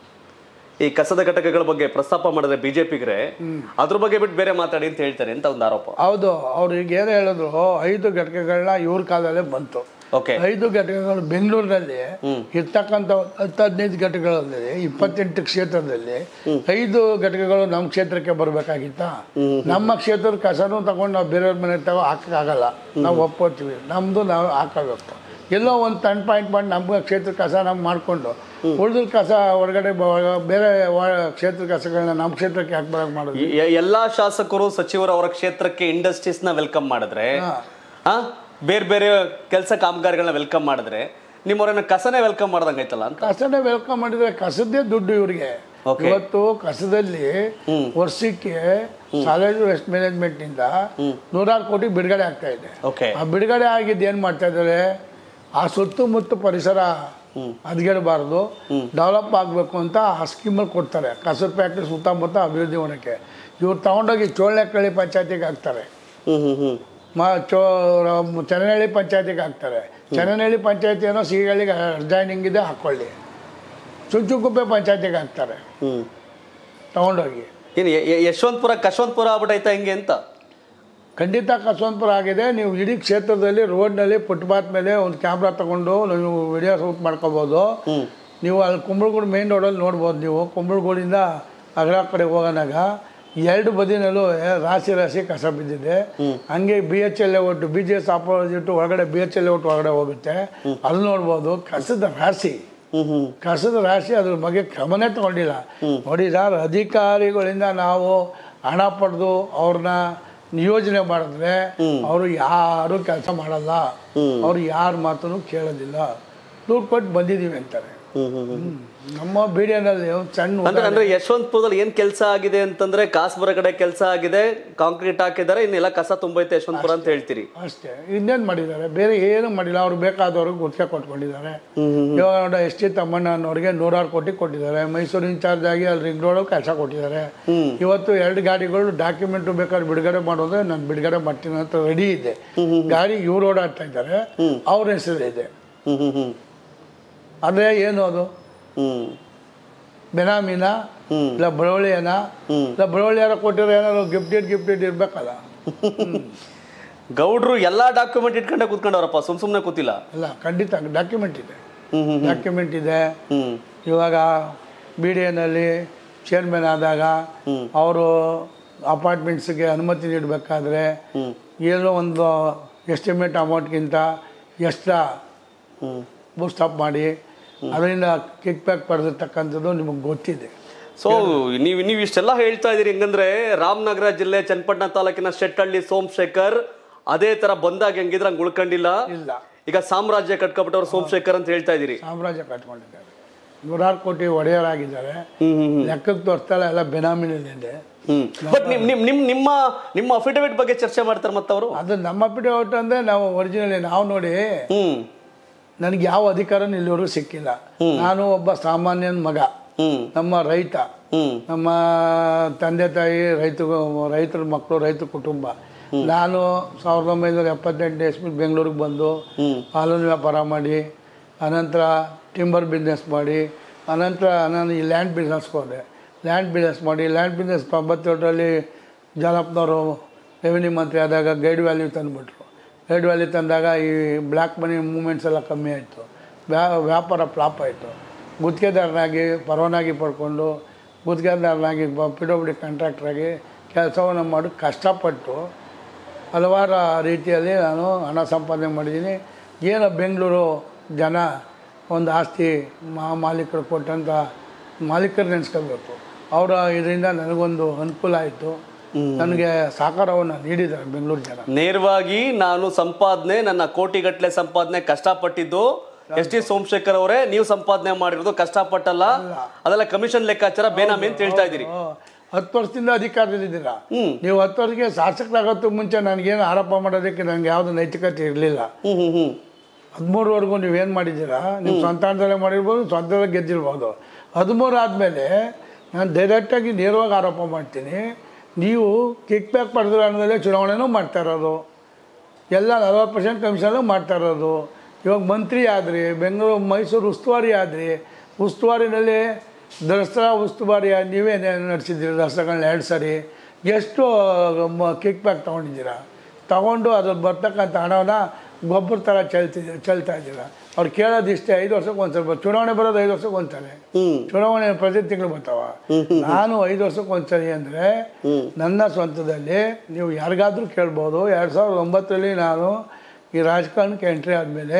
ಈ ಕಸದ ಘಟಕಗಳ ಬಗ್ಗೆ ಪ್ರಸ್ತಾಪ ಮಾಡಿದ್ರೆ ಬಿಜೆಪಿಗರೆ ಅದ್ರ ಬಗ್ಗೆ ಬಿಟ್ಟು ಬೇರೆ ಮಾತಾಡಿ ಅಂತ ಹೇಳ್ತಾರೆ ಅಂತ ಒಂದು ಆರೋಪ ಹೌದು ಅವ್ರು ಈಗ ಏನು ಹೇಳಿದ್ರು ಐದು ಘಟಕಗಳನ್ನ ಇವ್ರ ಕಾಲದಲ್ಲೇ ಬಂತು ಓಕೆ ಐದು ಘಟಕಗಳು ಬೆಂಗಳೂರಿನಲ್ಲಿ ಇರ್ತಕ್ಕಂಥ ಹತ್ತು ಹದಿನೈದು ಘಟಕಗಳಲ್ಲಿ ಇಪ್ಪತ್ತೆಂಟು ಕ್ಷೇತ್ರದಲ್ಲಿ ಐದು ಘಟಕಗಳು ನಮ್ಮ ಕ್ಷೇತ್ರಕ್ಕೆ ಬರಬೇಕಾಗಿತ್ತ ನಮ್ಮ ಕ್ಷೇತ್ರದ ಕಸನೂ ತಗೊಂಡು ನಾವು ಬೇರೆಯವ್ರ ಮನೆ ತಗೋ ಹಾಕೋಕ್ಕಾಗಲ್ಲ ನಾವು ಒಪ್ಕೋತೀವಿ ನಮ್ಮದು ನಾವು ಹಾಕೋಬೇಕು ಎಲ್ಲೋ ಒಂದು ಸಣ್ಣ ಪಾಯಿಂಟ್ ಮಾಡಿ ನಮ್ಮ ಕ್ಷೇತ್ರ ಕಸ ನಮ್ಗೆ ಮಾಡಿಕೊಂಡು ಉಳಿದ ಕಸ ಹೊರಗಡೆ ಬ- ಬೇರೆ ವ- ಕ್ಷೇತ್ರ ಕಸಗಳನ್ನ ನಮ್ಮ ಕ್ಷೇತ್ರಕ್ಕೆ ಯಾಕೆ ಬರೋಕೆ ಮಾಡೋದು ಎ- ಎ- ಎಲ್ಲಾ ಶಾಸಕರು ಸಚಿವರು ಅವರ ಕ್ಷೇತ್ರಕ್ಕೆ ಇಂಡಸ್ಟ್ರೀಸ್ ನ ವೆಲ್ಕಮ್ ಮಾಡಿದ್ರೆ ಆ ಬೇರೆ ಬೇರೆ ಕೆಲಸ ಕಾಮಗಾರಿಗಳನ್ನ ವೆಲ್ಕಮ್ ಮಾಡಿದ್ರೆ ನಿಮ್ಮವ್ರನ್ನ ಕಸನೇ ವೆಲ್ಕಮ್ ಮಾಡ್ದಂಗೈತಲ್ಲ ಅಂತ ಕಸನೇ ವೆಲ್ಕಮ್ ಮಾಡಿದ್ರೆ ಕಸದ್ದೇ ದುಡ್ಡು ಇವರಿಗೆ Okay. ಇವತ್ತು ಕಸದಲ್ಲಿ ವರ್ಷಕ್ಕೆ ಸಾಲಿಡ್ ವೇಸ್ಟ್ ಮ್ಯಾನೇಜ್ಮೆಂಟ್ ಇಂದ ನೂರಾರು ಕೋಟಿ ಬಿಡುಗಡೆ ಆಗ್ತಾ ಇದೆ ಓಕೆ ಆ ಬಿಡುಗಡೆ ಆಗಿದ್ದು ಏನು ಮಾಡ್ತಾ ಇದ್ದಾರೆ ಆ ಸುತ್ತಮುತ್ತ ಪರಿಸರ ಹದಗೆಡಬಾರ್ದು ಡೆವಲಪ್ ಆಗಬೇಕು ಅಂತ ಆ ಸ್ಕೀಮಲ್ಲಿ ಕೊಡ್ತಾರೆ ಕಸದ ಫ್ಯಾಕ್ಟ್ರಿ ಸುತ್ತಮುತ್ತ ಅಭಿವೃದ್ಧಿ ಮಾಡೋಕ್ಕೆ ಇವ್ರು ತಗೊಂಡೋಗಿ ಚೋಳನಕಳ್ಳಿ ಪಂಚಾಯತಿಗೆ ಹಾಕ್ತಾರೆ ಹ್ಮ್ ಹ್ಮ್ ಹ್ಮ್ ಮ ಚೋ ರ- ಚನ್ನನಹಳ್ಳಿ ಪಂಚಾಯತಿಗೆ ಹಾಕ್ತಾರೆ ಚನ್ನನಹಳ್ಳಿ ಪಂಚಾಯತಿ ಏನೋ ಸಿಗಳಿಗೆ ಅರ್ಜಾಯ್ನಿಂಗ್ ಇದೆ ಹಾಕ್ಕೊಳ್ಳಿ ಚುಂಚುಕುಪ್ಪೆ ಪಂಚಾಯತಿಗೆ ಹಾಕ್ತಾರೆ ಹ್ಮ್ ತಗೊಂಡೋಗಿ ಏನು ಯ- ಯ- ಯಶವಂತಪುರ ಕಶವಂತಪುರ ಆಗ್ಬಿಟ್ಟೈತಾ ಹಿಂಗೆ ಅಂತ ಖಂಡಿತ ಕಸವಂತಪುರ ಆಗಿದೆ ನೀವು ಇಡೀ ಕ್ಷೇತ್ರದಲ್ಲಿ ರೋಡ್ನಲ್ಲಿ ಫುಟ್ಪಾತ್ ಮೇಲೆ ಒಂದು ಕ್ಯಾಮ್ರಾ ತಗೊಂಡು ನೀವು ವಿಡಿಯೋ ಶೂಟ್ ಮಾಡ್ಕೋಬೋದು ಹ್ಮ್ ನೀವು ಅಲ್ಲಿ ಕುಂಬಳಗೂಡು ಮೇನ್ ರೋಡಲ್ಲಿ ನೋಡ್ಬೋದು ನೀವು ಕುಂಬಳಗೂಡಿಂದ ಅಗ್ರ ಕಡೆ ಹೋಗೋನಾಗ ಎರಡು ಬದಿನಲ್ಲೂ ರಾಶಿ ರಾಶಿ ಕಸ ಬಿದ್ದಿದೆ ಹಂಗೆ ಬಿ ಎಚ್ ಎಲ್ ಒಟ್ಟು ಬಿ ಜಿ ಎಸ್ ಆಪೋಸಿಟ್ ಒಳಗಡೆ ಬಿ ಎಚ್ ಎಲ್ ಒಟ್ಟು ಒಳಗಡೆ ಹೋಗುತ್ತೆ ಅಲ್ಲಿ ನೋಡ್ಬೋದು ಕಸದ ರಾಶಿ ಹ್ಮ್ ಹ್ಮ್ ಕಸದ ರಾಶಿ ಅದ್ರ ಬಗ್ಗೆ ಕ್ರಮನೇ ತಗೊಂಡಿಲ್ಲ ನೋಡಿ ಸರ್ ಅಧಿಕಾರಿಗಳಿಂದ ನಾವು ಹಣ ಪಡೆದು ಅವ್ರನ್ನ ನಿಯೋಜನೆ ಮಾಡಿದ್ರೆ ಅವರು ಯಾರು ಕೆಲಸ ಮಾಡಲ್ಲ ಅವ್ರು ಯಾರ ಮಾತನ್ನು ಕೇಳೋದಿಲ್ಲ ದುಡ್ಡು ಕೊಟ್ಟು ಬಂದಿದ್ದೀವಿ ಅಂತಾರೆ ಹ್ಮ್. ನಮ್ಮ ಬೀಡಿಯಲ್ಲಿ ಒಂದು ಸಣ್ಣ ಅಂದ್ರೆ ಅಂದ್ರೆ ಯಶವಂತಪುರದಲ್ಲಿ ಏನ್ ಕೆಲಸ ಆಗಿದೆ ಅಂತಂದ್ರೆ ಕಾಸ್ಬರ ಕಡೆ ಕೆಲಸ ಆಗಿದೆ ಕಾಂಕ್ರೀಟ್ ಹಾಕಿದ್ದಾರೆ ಇನ್ನೆಲ್ಲ ಕಸ ತುಂಬೈತೆ ಯಶವಂತಪುರ ಅಂತ ಹೇಳ್ತೀರಿ ಅಷ್ಟೇ ಇನ್ನೇನು ಮಾಡಿದ್ದಾರೆ ಬೇರೆ ಏನು ಮಾಡಿಲ್ಲ ಅವ್ರು ಬೇಕಾದವ್ರಿಗೆ ಗುತ್ತಿಗೆ ಕೊಟ್ಕೊಂಡಿದ್ದಾರೆ ಇವಾಗ ನೋಡಿ ಎಸ್ ಟಿ ತಮ್ಮಣ್ಣ ಅನ್ನೋರಿಗೆ ನೂರಾರು ಕೋಟಿ ಕೊಟ್ಟಿದ್ದಾರೆ ಮೈಸೂರು ಇನ್ಚಾರ್ಜ್ ಆಗಿ ಅಲ್ಲಿ ರಿಂಗ್ ರೋಡ್ ಕೆಲಸ ಕೊಟ್ಟಿದ್ದಾರೆ ಇವತ್ತು ಎರಡು ಗಾಡಿಗಳು ಡಾಕ್ಯುಮೆಂಟ್ ಬೇಕಾದ್ರೆ ಬಿಡುಗಡೆ ಮಾಡೋದ್ರೆ ನಾನು ಬಿಡುಗಡೆ ಮಾಡ್ತೀನಿ ಅಂತ ರೆಡಿ ಇದೆ ಗಾಡಿ ಇವ್ರು ಓಡಾಡ್ತಾ ಇದ್ದಾರೆ ಅವ್ರ ಹೆಸರು ಇದೆ ಹ್ಮ್ ಹ್ಮ್ ಹ್ಮ್ ಆದರೆ ಏನು ಅದು ಹ್ಮ್ ಬೆನಾಮಿನ ಇಲ್ಲ ಬರವಳಿಯನ ಇಲ್ಲ ಬರವಳಿಯಾರ ಕೊಟ್ಟಿರೋ ಏನಾದ್ರು ಗಿಫ್ಟೆಡ್ ಗಿಫ್ಟೆಡ್ ಇರ್ಬೇಕಲ್ಲ ಗೌಡ್ರು ಎಲ್ಲಾ ಡಾಕ್ಯುಮೆಂಟ್ ಇಟ್ಕೊಂಡೆ ಕೂತ್ಕೊಂಡವ್ರಪ್ಪ ಸುಮ್ ಸುಮ್ನೆ ಕೂತಿಲ್ಲ ಅಲ್ಲ ಖಂಡಿತ ಡಾಕ್ಯುಮೆಂಟ್ ಇದೆ ಹ್ಮ್ ಹ್ಮ್ ಡಾಕ್ಯುಮೆಂಟ್ ಇದೆ ಹ್ಮ್ ಇವಾಗ ಬಿ ಡಿ ಎನಲ್ಲಿ ಚೇರ್ಮನ್ ಆದಾಗ ಅವರು ಅಪಾರ್ಟ್ಮೆಂಟ್ಸ್ಗೆ ಅನುಮತಿ ನೀಡಬೇಕಾದ್ರೆ ಏನೋ ಒಂದು ಎಸ್ಟಿಮೇಟ್ ಅಮೌಂಟ್ಗಿಂತ ಎಕ್ಸ್ಟ್ರಾ ಹ್ಮ್ ಬುಕ್ ಸ್ಟಾಪ್ ಮಾಡಿ ಅದರಿಂದ ಕಿಕ್ ಬ್ಯಾಕ್ ಪಡೆದಿರ್ತಕ್ಕಂಥದ್ದು ನಿಮಗೆ ಗೊತ್ತಿದೆ ಸೊ ನೀವು ನೀವು ಇಷ್ಟೆಲ್ಲ ಹೇಳ್ತಾ ಇದೀರಿ ಹೆಂಗಂದ್ರೆ ರಾಮನಗರ ಜಿಲ್ಲೆ ಚನ್ನಪಟ್ಟಣ ತಾಲೂಕಿನ ಶೆಟ್ಟಹಳ್ಳಿ ಸೋಮಶೇಖರ್ ಅದೇ ತರ ಬಂದಾಗ ಹೆಂಗಿದ್ರೆ ಹಂಗ್ ಉಳ್ಕೊಂಡಿಲ್ಲ ಇಲ್ಲ ಈಗ ಸಾಮ್ರಾಜ್ಯ ಕಟ್ಕೊಬಿಟ್ಟವ್ರು ಸೋಮಶೇಖರ್ ಅಂತ ಹೇಳ್ತಾ ಇದೀರಿ ಸಾಮ್ರಾಜ್ಯ ಕಟ್ಕೊಂಡಿದ್ದಾರೆ ನೂರಾರು ಕೋಟಿ ಒಡೆಯರಾಗಿದ್ದಾರೆ ಹ್ಮ್ ಹ್ಮ್ ಲೆಕ್ಕಕ್ಕೆ ತೋರಿಸ್ತಾಳೆ ಎಲ್ಲ ಬೆನಾಮಿನಲ್ಲಿದೆ ಹ್ಮ್ ಬಟ್ ನಿಮ್ ನಿಮ್ ನಿಮ್ ನಿಮ್ಮ ನಿಮ್ಮ ಅಫಿಡವಿಟ್ ಬಗ್ಗೆ ಚರ್ಚೆ ಮಾಡ್ತಾರೆ ಮತ್ತವರು ಅದು ನಮ್ಮ ಪಿಟೌಟ್ ಅಂದರೆ ನಾವು ಒರಿಜಿನಲಿ ನಾವು ನೋಡಿ ಹ್ಮ್ ನನಗೆ ಯಾವ ಅಧಿಕಾರನೂ ಇಲ್ಲಿವರೆಗೂ ಸಿಕ್ಕಿಲ್ಲ ನಾನು ಒಬ್ಬ ಸಾಮಾನ್ಯನ ಮಗ ಹ್ಮ್ ನಮ್ಮ ರೈತ ಹ್ಮ್ ನಮ್ಮ ತಂದೆ ತಾಯಿ ರೈತ ರೈತರ ಮಕ್ಕಳು ರೈತ ಕುಟುಂಬ ನಾನು ಸಾವಿರದ ಒಂಬೈನೂರ ಎಪ್ಪತ್ತೆಂಟನೇ ಇಸ್ವಿ ಬೆಂಗಳೂರಿಗೆ ಬಂದು ಹಾಲಿನ ವ್ಯಾಪಾರ ಮಾಡಿ ಅನಂತರ ಟಿಂಬರ್ ಬಿಸ್ನೆಸ್ ಮಾಡಿ ಅನಂತರ ನಾನು ಈ ಲ್ಯಾಂಡ್ ಬಿಸ್ನೆಸ್ಗೆ ಹೋದೆ ಲ್ಯಾಂಡ್ ಬಿಸ್ನೆಸ್ ಮಾಡಿ ಲ್ಯಾಂಡ್ ಬಿಸ್ನೆಸ್ ತೊಂಬತ್ತೇಳರಲ್ಲಿ ಜಾಲಪ್ಪನವರು ರೆವಿನ್ಯೂ ಮಂತ್ರಿ ಆದಾಗ ಗೈಡ್ ವ್ಯಾಲ್ಯೂ ತಂದುಬಿಟ್ರು ಗೈಡ್ ವ್ಯಾಲ್ಯೂ ತಂದಾಗ ಈ ಬ್ಲ್ಯಾಕ್ ಮನಿ ಮೂಮೆಂಟ್ಸ್ ಎಲ್ಲ ಕಮ್ಮಿ ಆಯಿತು ವ್ಯಾ ವ್ಯಾಪಾರ ಫ್ಲಾಪ್ ಆಯಿತು ಗುತ್ತಿಗೆದಾರನಾಗಿ ಪರವಾನಗಿ ಪಡ್ಕೊಂಡು ಗುತ್ತಿಗೆದಾರನಾಗಿ ಪಿ ಡಬ್ಲ್ಯೂ ಡಿ ಕಾಂಟ್ರಾಕ್ಟ್ರಾಗಿ ಕೆಲಸವನ್ನು ಮಾಡಿ ಕಷ್ಟಪಟ್ಟು ಹಲವಾರು ರೀತಿಯಲ್ಲಿ ನಾನು ಹಣ ಸಂಪಾದನೆ ಮಾಡಿದ್ದೀನಿ ಏನು ಬೆಂಗಳೂರು ಜನ ಒಂದು ಆಸ್ತಿ ಮಾ ಮಾಲೀಕರು ಕೊಟ್ಟಂಥ ಮಾಲೀಕರು ನೆನೆಸ್ಕೋಬೇಕು ಅವರ ಇದರಿಂದ ನನಗೊಂದು ಅನುಕೂಲ ಆಯಿತು ನನಗೆ ಸಹಕಾರವನ್ನು ನೀಡಿದ್ದಾರೆ ಬೆಂಗಳೂರು ಜನ ನೇರವಾಗಿ ನಾನು ಸಂಪಾದನೆ ನನ್ನ ಕೋಟಿಗಟ್ಲೆ ಸಂಪಾದನೆ ಕಷ್ಟಪಟ್ಟಿದ್ದು ಎಸ್ ಟಿ ಸೋಮಶೇಖರ್ ಅವರೇ ನೀವು ಸಂಪಾದನೆ ಮಾಡಿರೋದು ಕಷ್ಟಪಟ್ಟಲ್ಲ ಅದೆಲ್ಲ ಕಮಿಷನ್ ಲೆಕ್ಕಾಚಾರ ಬೇನಾಮಿ ಅಂತ ಹೇಳ್ತಾ ಇದೀರಿ ಆ, ಹತ್ತು ವರ್ಷದಿಂದ ಅಧಿಕಾರದಲ್ಲಿದ್ದೀರಾ ಹ್ಮ್. ನೀವು ಹತ್ತು ವರ್ಷಕ್ಕೆ ಶಾಸಕರಾಗೋಕ್ಕೂ ಮುಂಚೆ ನನಗೇನು ಆರೋಪ ಮಾಡೋದಕ್ಕೆ ನನಗೆ ಯಾವುದು ನೈತಿಕತೆ ಇರಲಿಲ್ಲ ಹ್ಮ್ ಹ್ಮ್ ಹ್ಮ್ ಹದಿಮೂರವರೆಗೂ ನೀವೇನು ಮಾಡಿದ್ದೀರಾ ನೀವು ಸ್ವಂತ ಹಣದಲ್ಲೇ ಮಾಡಿರ್ಬೋದು ಸ್ವಂತದಲ್ಲಿ ಗೆದ್ದಿರ್ಬೋದು ಹದಿಮೂರು ಆದಮೇಲೆ ನಾನು ಡೈರೆಕ್ಟಾಗಿ ನೇರವಾಗಿ ಆರೋಪ ಮಾಡ್ತೀನಿ ನೀವು ಕಿಕ್ ಬ್ಯಾಕ್ ಪಡೆದ್ರ ಹಣದಲ್ಲೇ ಚುನಾವಣೆನೂ ಮಾಡ್ತಾ ಇರೋದು ಎಲ್ಲ ನಲ್ವತ್ತು ಪರ್ಸೆಂಟ್ ಕಮಿಷನು ಮಾಡ್ತಾ ಇರೋದು ಇವಾಗ ಮಂತ್ರಿ ಆದ್ರಿ ಬೆಂಗಳೂರು ಮೈಸೂರು ಉಸ್ತುವಾರಿ ಆದ್ರಿ ಉಸ್ತುವಾರಿನಲ್ಲಿ ದಸರಾ ಉಸ್ತುವಾರಿ ನೀವೇ ನಡೆಸಿದ್ದೀರಿ ದಸರಾಗಳನ್ನ ಎರಡು ಸರಿ ಎಷ್ಟು ಕಿಕ್ ಬ್ಯಾಕ್ ತೊಗೊಂಡಿದ್ದೀರಾ ತಗೊಂಡು ಅದ್ರಲ್ಲಿ ಬರ್ತಕ್ಕಂಥ ಹಣನ ಗೊಬ್ಬರ ಥರ ಚೆಲ್ತಿದ್ದೀರ ಚೆಲ್ತಾ ಇದ್ದೀರಾ ಅವ್ರು ಕೇಳೋದು ಇಷ್ಟೇ ಐದು ವರ್ಷಕ್ಕೆ ಒಂದ್ಸಲ ಚುನಾವಣೆ ಬರೋದು ಐದು ವರ್ಷಕ್ಕೆ ಒಂದ್ಸಲ ಹ್ಮ್ ಚುನಾವಣೆ ಪ್ರತಿ ತಿಂಗಳು ಬರ್ತಾವ ನಾನು ಐದು ವರ್ಷಕ್ಕೆ ಒಂದ್ಸರಿ ಅಂದರೆ ನನ್ನ ಸ್ವಂತದಲ್ಲಿ ನೀವು ಯಾರಿಗಾದ್ರೂ ಕೇಳ್ಬೋದು ಎರಡು ಸಾವಿರದ ಒಂಬತ್ತರಲ್ಲಿ ನಾನು ಈ ರಾಜಕಾರಣಕ್ಕೆ ಎಂಟ್ರಿ ಆದಮೇಲೆ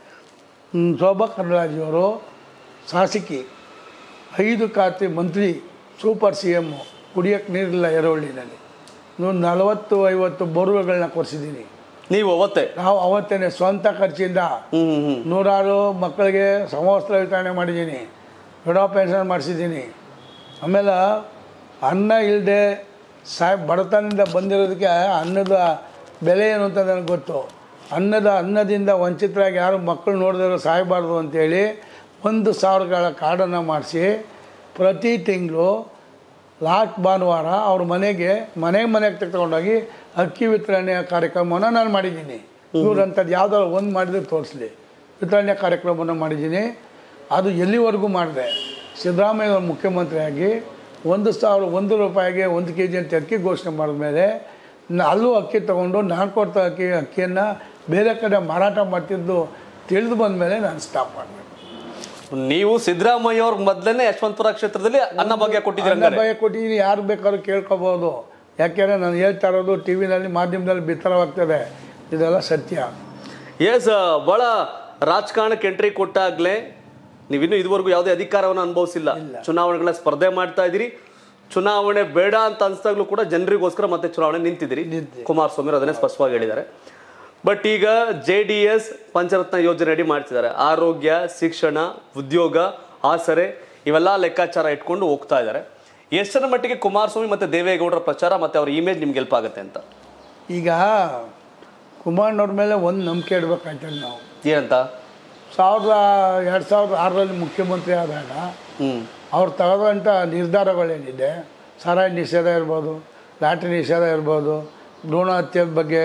ಶೋಭಾ ಕರಂದ್ಲಾಜೆಯವರು ಶಾಸಕಿ ಐದು ಖಾತೆ ಮಂತ್ರಿ ಸೂಪರ್ ಸಿ ಎಮ್ಮು ಕುಡಿಯೋಕ್ಕೆ ನೀರಿಲ್ಲ ಎರವಳ್ಳಿನಲ್ಲಿ ನಾನು ನಲವತ್ತು ಐವತ್ತು ಬೋರ್ವೆಗಳನ್ನ ಕೊಡಿಸಿದ್ದೀನಿ ನೀವು ಅವತ್ತೇ ನಾವು ಅವತ್ತೇನೆ ಸ್ವಂತ ಖರ್ಚಿಂದ ಹ್ಮ್ ಹ್ಮ್ ಹ್ಮ್ ನೂರಾರು ಮಕ್ಕಳಿಗೆ ಸಮವಸ್ತ್ರ ವಿತರಣೆ ಮಾಡಿದ್ದೀನಿ ವಿಡೋ ಪೆನ್ಷನ್ ಮಾಡಿಸಿದ್ದೀನಿ ಆಮೇಲೆ ಅನ್ನ ಇಲ್ಲದೆ ಸಾಯ್ ಬಡತನದಿಂದ ಬಂದಿರೋದಕ್ಕೆ ಅನ್ನದ ಬೆಲೆ ಏನು ಅಂತ ನನಗೆ ಗೊತ್ತು ಅನ್ನದ ಅನ್ನದಿಂದ ವಂಚಿತರಾಗಿ ಯಾರು ಮಕ್ಕಳು ನೋಡಿದ್ರೆ ಸಾಯಬಾರ್ದು ಅಂತೇಳಿ ಒಂದು ಸಾವಿರಗಳ ಕಾರ್ಡನ್ನು ಮಾಡಿಸಿ ಪ್ರತಿ ತಿಂಗಳು ಲಾಸ್ಟ್ ಭಾನುವಾರ ಅವ್ರ ಮನೆಗೆ ಮನೆ ಮನೆಗೆ ತಗೊಂಡೋಗಿ ಅಕ್ಕಿ ವಿತರಣೆಯ ಕಾರ್ಯಕ್ರಮವನ್ನು ನಾನು ಮಾಡಿದ್ದೀನಿ ಇವ್ರಂಥದ್ದು ಯಾವ್ದಾದ್ರು ಒಂದು ಮಾಡಿದ್ರೆ ತೋರಿಸ್ಲಿ ವಿತರಣೆ ಕಾರ್ಯಕ್ರಮವನ್ನು ಮಾಡಿದ್ದೀನಿ ಅದು ಎಲ್ಲಿವರೆಗೂ ಮಾಡಿದೆ ಸಿದ್ದರಾಮಯ್ಯ ಅವರು ಮುಖ್ಯಮಂತ್ರಿಯಾಗಿ ಒಂದು ಸಾವಿರ ಒಂದು ರೂಪಾಯಿಗೆ ಒಂದು ಕೆ ಜಿ ಅಂತ ಅಕ್ಕಿ ಘೋಷಣೆ ಮಾಡಿದ್ಮೇಲೆ ನ- ಅಲ್ಲೂ ಅಕ್ಕಿ ತೊಗೊಂಡು ನಾನು ಕೊಡ್ತಾ ಅಕ್ಕಿ ಅಕ್ಕಿಯನ್ನು ಬೇರೆ ಕಡೆ ಮಾರಾಟ ಮಾಡ್ತಿದ್ದು ತಿಳಿದು ಬಂದಮೇಲೆ ನಾನು ಸ್ಟಾಪ್ ಮಾಡಿದೆ ನೀವು ಸಿದ್ದರಾಮಯ್ಯ ಅವ್ರ ಮೊದ್ಲೇನೆ ಯಶವಂತಪುರ ಕ್ಷೇತ್ರದಲ್ಲಿ ಅನ್ನ ಭಾಗ್ಯ ಕೊಟ್ಟಿದ್ದೀರ ಅನ್ನ ಭಯ ಕೊಟ್ಟಿದ್ದೀನಿ ಯಾರು ಬೇಕಾದ್ರೂ ಕೇಳ್ಕೊಬೋದು ಯಾಕೆಂದರೆ ನಾನು ಹೇಳ್ತಾ ಇರೋದು ಟಿ ವಿನಲ್ಲಿ ಮಾಧ್ಯಮದಲ್ಲಿ ಬಿತ್ತರವಾಗ್ತದೆ ಇದೆಲ್ಲ ಸತ್ಯ ಎಸ್ ಬಹಳ ರಾಜಕಾರಣಕ್ಕೆ ಎಂಟ್ರಿ ಕೊಟ್ಟಾಗ್ಲೇ ನೀವಿನ್ನೂ ಇದುವರೆಗೂ ಯಾವುದೇ ಅಧಿಕಾರವನ್ನು ಅನುಭವಿಸಿಲ್ಲ ಚುನಾವಣೆಗಳ ಸ್ಪರ್ಧೆ ಮಾಡ್ತಾ ಇದ್ದೀರಿ ಚುನಾವಣೆ ಬೇಡ ಅಂತ ಅನ್ಸ್ದಾಗ್ಲೂ ಕೂಡ ಜನರಿಗೋಸ್ಕರ ಮತ್ತೆ ಚುನಾವಣೆ ನಿಂತಿದ್ದೀರಿ ನಿಂತಿದೆ. ಕುಮಾರಸ್ವಾಮಿ ಅವರು ಅದನ್ನೇ ಸ್ಪಷ್ಟವಾಗಿ ಹೇಳಿದ್ದಾರೆ ಬಟ್ ಈಗ ಜೆ ಡಿ ಎಸ್ ಪಂಚರತ್ನ ಯೋಜನೆ ರೆಡಿ ಮಾಡ್ತಿದ್ದಾರೆ ಆರೋಗ್ಯ ಶಿಕ್ಷಣ ಉದ್ಯೋಗ ಆಸರೆ ಇವೆಲ್ಲ ಲೆಕ್ಕಾಚಾರ ಇಟ್ಕೊಂಡು ಹೋಗ್ತಾ ಇದ್ದಾರೆ ಎಷ್ಟರ ಮಟ್ಟಿಗೆ ಕುಮಾರಸ್ವಾಮಿ ಮತ್ತೆ ದೇವೇಗೌಡರ ಪ್ರಚಾರ ಮತ್ತೆ ಅವ್ರ ಇಮೇಜ್ ನಿಮ್ಗೆ ಹೆಲ್ಪ್ ಆಗುತ್ತೆ ಅಂತ ಈಗ ಕುಮಾರನವ್ರ ಮೇಲೆ ಒಂದು ನಂಬಿಕೆ ಇಡ್ಬೇಕಾಯ್ತದೆ ನಾವು ಏನಂತ ಸಾವಿರದ ಎರಡು ಸಾವಿರದ ಆರರಲ್ಲಿ ಮುಖ್ಯಮಂತ್ರಿ ಆದಾಗ ಹ್ಮ್ ಅವ್ರು ತಗೊಂಡಂಥ ನಿರ್ಧಾರಗಳೇನಿದೆ ಸಾರಾಯಿ ನಿಷೇಧ ಇರ್ಬೋದು ಲಾಟ್ರಿ ನಿಷೇಧ ಇರ್ಬೋದು ಭ್ರೂಣ ಹತ್ಯೆ ಬಗ್ಗೆ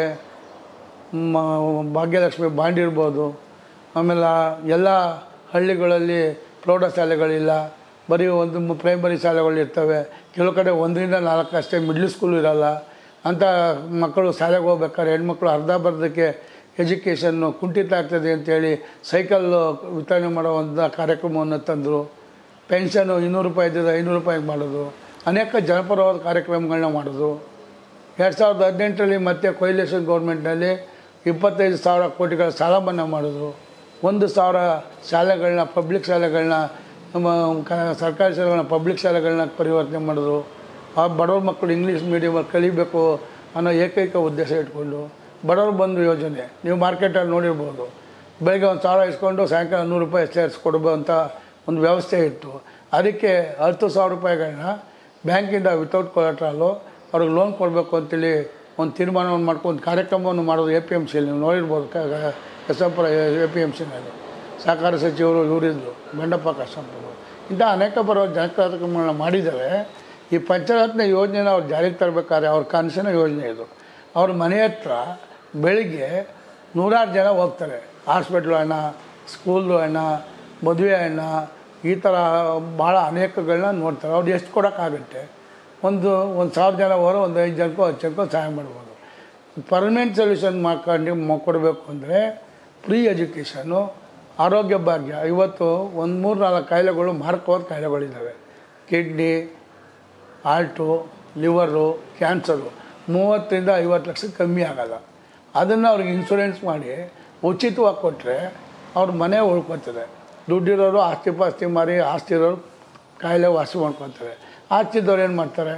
ಮ- ಭಾಗ್ಯಲಕ್ಷ್ಮಿ ಬಾಂಡ್ ಇರ್ಬೋದು ಆಮೇಲೆ ಎಲ್ಲ ಹಳ್ಳಿಗಳಲ್ಲಿ ಪ್ರೌಢಶಾಲೆಗಳಿಲ್ಲ ಬರೀ ಒಂದು ಮು- ಪ್ರೈಮರಿ ಶಾಲೆಗಳು ಇರ್ತವೆ ಕೆಲವು ಕಡೆ ಒಂದರಿಂದ ನಾಲ್ಕು ಅಷ್ಟೇ ಮಿಡ್ಲ್ ಸ್ಕೂಲ್ ಇರಲ್ಲ ಅಂಥ ಮಕ್ಕಳು ಶಾಲೆಗೆ ಹೋಗ್ಬೇಕಾದ್ರೆ ಹೆಣ್ಮಕ್ಳು ಅರ್ಧ ಬರ್ಧಕ್ಕೆ ಎಜುಕೇಷನ್ನು ಕುಂಠಿತ ಆಗ್ತದೆ ಅಂತೇಳಿ ಸೈಕಲ್ ವಿತರಣೆ ಮಾಡೋ ಒಂದು ಕಾರ್ಯಕ್ರಮವನ್ನು ತಂದರು ಪೆನ್ಷನು ಇನ್ನೂರು ರೂಪಾಯಿ ಇದ್ದಿದ್ದು ಐನೂರು ರೂಪಾಯಿಗೆ ಮಾಡೋದು ಅನೇಕ ಜನಪರವಾದ ಕಾರ್ಯಕ್ರಮಗಳನ್ನ ಮಾಡೋದು ಎರಡು ಸಾವಿರದ ಹದಿನೆಂಟರಲ್ಲಿ ಮತ್ತೆ ಕೊಯ್ಲೇಷನ್ ಗೌರ್ಮೆಂಟ್ನಲ್ಲಿ ಇಪ್ಪತ್ತೈದು ಸಾವಿರ ಕೋಟಿಗಳ ಸಾಲ ಮನ್ನಾ ಮಾಡೋದು ಒಂದು ಸಾವಿರ ಶಾಲೆಗಳನ್ನ ಪಬ್ಲಿಕ್ ಶಾಲೆಗಳನ್ನ ನಮ್ಮ ಕ- ಸರ್ಕಾರಿ ಶಾಲೆಗಳನ್ನ ಪಬ್ಲಿಕ್ ಶಾಲೆಗಳನ್ನ ಪರಿವರ್ತನೆ ಮಾಡೋದು ಆ ಬಡವ್ರ ಮಕ್ಕಳು ಇಂಗ್ಲೀಷ್ ಮೀಡಿಯಮಲ್ಲಿ ಕಲಿಬೇಕು ಅನ್ನೋ ಏಕೈಕ ಉದ್ದೇಶ ಇಟ್ಕೊಂಡು ಬಡವ್ರು ಬಂದು ಯೋಜನೆ ನೀವು ಮಾರ್ಕೆಟಲ್ಲಿ ನೋಡಿರ್ಬೋದು ಬೆಳಗ್ಗೆ ಒಂದು ಸಾವಿರ ಇಸ್ಕೊಂಡು ಸಾಯಂಕಾಲ ನೂರು ರೂಪಾಯಿ ಸೇರಿಸ್ಕೊಡ್ಬೋದು ಅಂತ ಒಂದು ವ್ಯವಸ್ಥೆ ಇತ್ತು ಅದಕ್ಕೆ ಹತ್ತು ಸಾವಿರ ರೂಪಾಯಿಗಳನ್ನ ಬ್ಯಾಂಕಿಂದ ವಿತೌಟ್ ಕೊಲೆಟ್ರಾಲು ಅವ್ರಿಗೆ ಲೋನ್ ಕೊಡಬೇಕು ಅಂತೇಳಿ ಒಂದು ತೀರ್ಮಾನವನ್ನು ಮಾಡ್ಕೊಂಡು ಒಂದು ಕಾರ್ಯಕ್ರಮವನ್ನು ಮಾಡೋದು ಎ ಪಿ ಎಮ್ ಸಿಯಲ್ಲಿ ನೀವು ನೋಡಿರ್ಬೋದು ಕಸಪುರ ಎ ಪಿ ಎಮ್ ಸಿನಲ್ಲಿ ಸಹಕಾರ ಸಚಿವರು ಇವರಿದ್ದರು ಬಂಡಪ್ಪ ಕಷ್ಟಪುರ ಇಂಥ ಅನೇಕ ಬರೋ ಜನ ಕಾರ್ಯಕ್ರಮಗಳನ್ನ ಮಾಡಿದ್ದಾರೆ ಈ ಪಂಚರತ್ನ ಯೋಜನೆನ ಅವ್ರು ಜಾರಿಗೆ ತರಬೇಕಾದ್ರೆ ಅವ್ರ ಕನಸಿನ ಯೋಜನೆ ಇದು ಅವ್ರ ಮನೆ ಹತ್ರ ಬೆಳಿಗ್ಗೆ ನೂರಾರು ಜನ ಹೋಗ್ತಾರೆ ಹಾಸ್ಪಿಟ್ಲು ಹಣ ಸ್ಕೂಲ್ದು ಹಣ ಮದುವೆ ಹಣ ಈ ಥರ ಭಾಳ ಅನೇಕಗಳನ್ನ ನೋಡ್ತಾರೆ ಅವ್ರು ಎಷ್ಟು ಕೊಡೋಕ್ಕಾಗುತ್ತೆ ಒಂದು ಒಂದು ಸಾವಿರ ಜನ ಹೋದ್ರೆ ಒಂದು ಐದು ಜನಕ್ಕೋ ಹತ್ತು ಜನಕ್ಕೋ ಸಹಾಯ ಮಾಡ್ಬೋದು ಪರ್ಮನೆಂಟ್ ಸೊಲ್ಯೂಷನ್ ಮಾಡ್ಕೊಂಡು ಮ- ಕೊಡಬೇಕು ಅಂದರೆ ಫ್ರೀ ಎಜುಕೇಷನ್ನು ಆರೋಗ್ಯ ಭಾಗ್ಯ ಇವತ್ತು ಒಂದು ಮೂರು ನಾಲ್ಕು ಕಾಯಿಲೆಗಳು ಮಾರಕವಾದ ಕಾಯಿಲೆಗಳಿದ್ದಾವೆ ಕಿಡ್ನಿ ಹಾರ್ಟು ಲಿವರು ಕ್ಯಾನ್ಸರು ಮೂವತ್ತರಿಂದ ಐವತ್ತು ಲಕ್ಷ ಕಮ್ಮಿ ಆಗಲ್ಲ ಅದನ್ನು ಅವ್ರಿಗೆ ಇನ್ಶೂರೆನ್ಸ್ ಮಾಡಿ ಉಚಿತವಾಗಿ ಕೊಟ್ಟರೆ ಅವ್ರ ಮನೆ ಉಳ್ಕೊತದೆ ದುಡ್ಡಿರೋರು ಆಸ್ತಿ ಪಾಸ್ತಿ ಮಾರಿ ಆಸ್ತಿ ಇರೋರು ಕಾಯಿಲೆ ವಾಸಿ ಮಾಡ್ಕೊತಾರೆ ಆಸ್ತಿದವ್ರು ಏನು ಮಾಡ್ತಾರೆ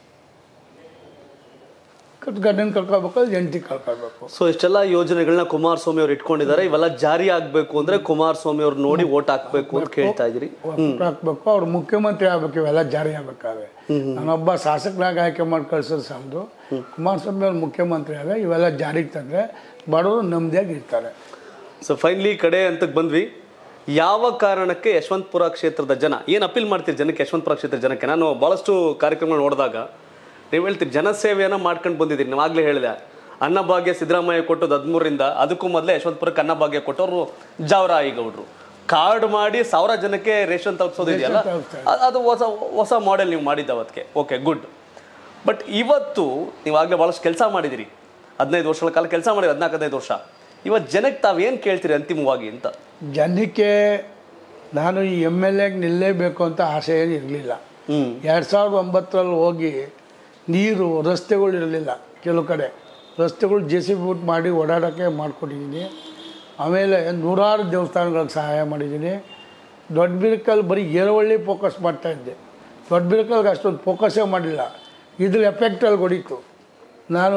ಗಂಡನ ಕಳ್ಕೊಬೇಕು ಹೆಂಡತಿ ಕಳ್ಕೊಬೇಕು ಸೊ ಇಷ್ಟೆಲ್ಲ ಯೋಜನೆಗಳನ್ನ ಕುಮಾರಸ್ವಾಮಿ ಅವ್ರು ಇಟ್ಕೊಂಡಿದ್ದಾರೆ ಇವೆಲ್ಲ ಜಾರಿ ಆಗ್ಬೇಕು ಅಂದ್ರೆ ಕುಮಾರಸ್ವಾಮಿ ಅವ್ರು ನೋಡಿ ಓಟ್ ಹಾಕ್ಬೇಕು ಅಂತ ಕೇಳ್ತಾ ಇದ್ರಿ ಹಾಕ್ಬೇಕು ಅವ್ರು ಮುಖ್ಯಮಂತ್ರಿ ಆಗ್ಬೇಕು ಇವೆಲ್ಲ ಜಾರಿ ಆಗ್ಬೇಕಾದ್ರೆ ನಾನೊಬ್ಬ ಶಾಸಕನಾಗ ಆಯ್ಕೆ ಮಾಡಿ ಕಳ್ಸೋದು ಸಾಲದು ಕುಮಾರಸ್ವಾಮಿ ಅವ್ರು ಮುಖ್ಯಮಂತ್ರಿ ಆಗ ಇವೆಲ್ಲ ಜಾರಿಗೆ ತಂದರೆ ಬಡವರು ನೆಮ್ಮದಿಯಾಗಿ ಇರ್ತಾರೆ ಸೊ ಫೈನಲಿ ಕಡೆ ಅಂತಕ್ಕೆ ಬಂದ್ವಿ ಯಾವ ಕಾರಣಕ್ಕೆ ಯಶವಂತಪುರ ಕ್ಷೇತ್ರದ ಜನ ಏನು ಅಪೀಲ್ ಮಾಡ್ತೀರಿ ಜನಕ್ಕೆ ಯಶವಂತಪುರ ಕ್ಷೇತ್ರದ ಜನಕ್ಕೆ ನಾನು ಭಾಳಷ್ಟು ಕಾರ್ಯಕ್ರಮಗಳು ನೋಡಿದಾಗ ನೀವು ಹೇಳ್ತೀರಿ ಜನಸೇವೆಯನ್ನು ಮಾಡ್ಕೊಂಡು ಬಂದಿದ್ದೀರಿ ನೀವು ಆಗಲೇ ಹೇಳಿದೆ ಅನ್ನಭಾಗ್ಯ ಸಿದ್ದರಾಮಯ್ಯ ಕೊಟ್ಟದ್ದು ಹದಿಮೂರರಿಂದ ಅದಕ್ಕೂ ಮೊದಲೇ ಯಶವಂತಪುರಕ್ಕೆ ಅನ್ನಭಾಗ್ಯ ಕೊಟ್ಟವರು ಜಾವರಾಯಿ ಗೌಡ್ರು ಕಾರ್ಡ್ ಮಾಡಿ ಸಾವಿರ ಜನಕ್ಕೆ ರೇಷನ್ ತಲುಪಿಸೋದು ಇದೆಯಲ್ಲ ಅ- ಅದು ಹೊಸ ಹೊಸ ಮಾಡೆಲ್ ನೀವು ಮಾಡಿದ್ದು ಅವತ್ತಿಗೆ ಓಕೆ ಗುಡ್ ಬಟ್ ಇವತ್ತು ನೀವು ಆಗಲೇ ಭಾಳಷ್ಟು ಕೆಲಸ ಮಾಡಿದಿರಿ ಹದಿನೈದು ವರ್ಷಗಳ ಕಾಲ ಕೆಲಸ ಮಾಡಿರಿ ಹದಿನಾಲ್ಕು ಹದಿನೈದು ವರ್ಷ ಇವತ್ತು ಜನಕ್ಕೆ ತಾವೇನು ಕೇಳ್ತೀರಿ ಅಂತಿಮವಾಗಿ ಅಂತ ಜನಕ್ಕೆ ನಾನು ಈ ಎಮ್ ಎಲ್ ಎಗೆ ನಿಲ್ಲೇಬೇಕು ಅಂತ ಆಸೆ ಏನು ಇರಲಿಲ್ಲ ಹ್ಮ್ ಎರಡು ಸಾವಿರದ ಒಂಬತ್ತರಲ್ಲಿ ಹೋಗಿ ನೀರು ರಸ್ತೆಗಳು ಇರಲಿಲ್ಲ ಕೆಲವು ಕಡೆ ರಸ್ತೆಗಳು ಜೆ ಸಿ ಬಿ ಮಾಡಿ ಓಡಾಡೋಕ್ಕೆ ಮಾಡಿಕೊಟ್ಟಿದ್ದೀನಿ ಆಮೇಲೆ ನೂರಾರು ದೇವಸ್ಥಾನಗಳಿಗೆ ಸಹಾಯ ಮಾಡಿದ್ದೀನಿ ದೊಡ್ಡ ಬಿರುಕಲ್ಲಿ ಬರೀ ಏರವಳ್ಳಿ ಫೋಕಸ್ ಮಾಡ್ತಾಯಿದ್ದೆ ದೊಡ್ಡ ಬಿರುಕಲ್ಗೆ ಅಷ್ಟೊಂದು ಫೋಕಸ್ಸೇ ಮಾಡಲಿಲ್ಲ ಇದ್ರ ಎಫೆಕ್ಟಲ್ಲಿ ಹೊಡೀತು ನಾನು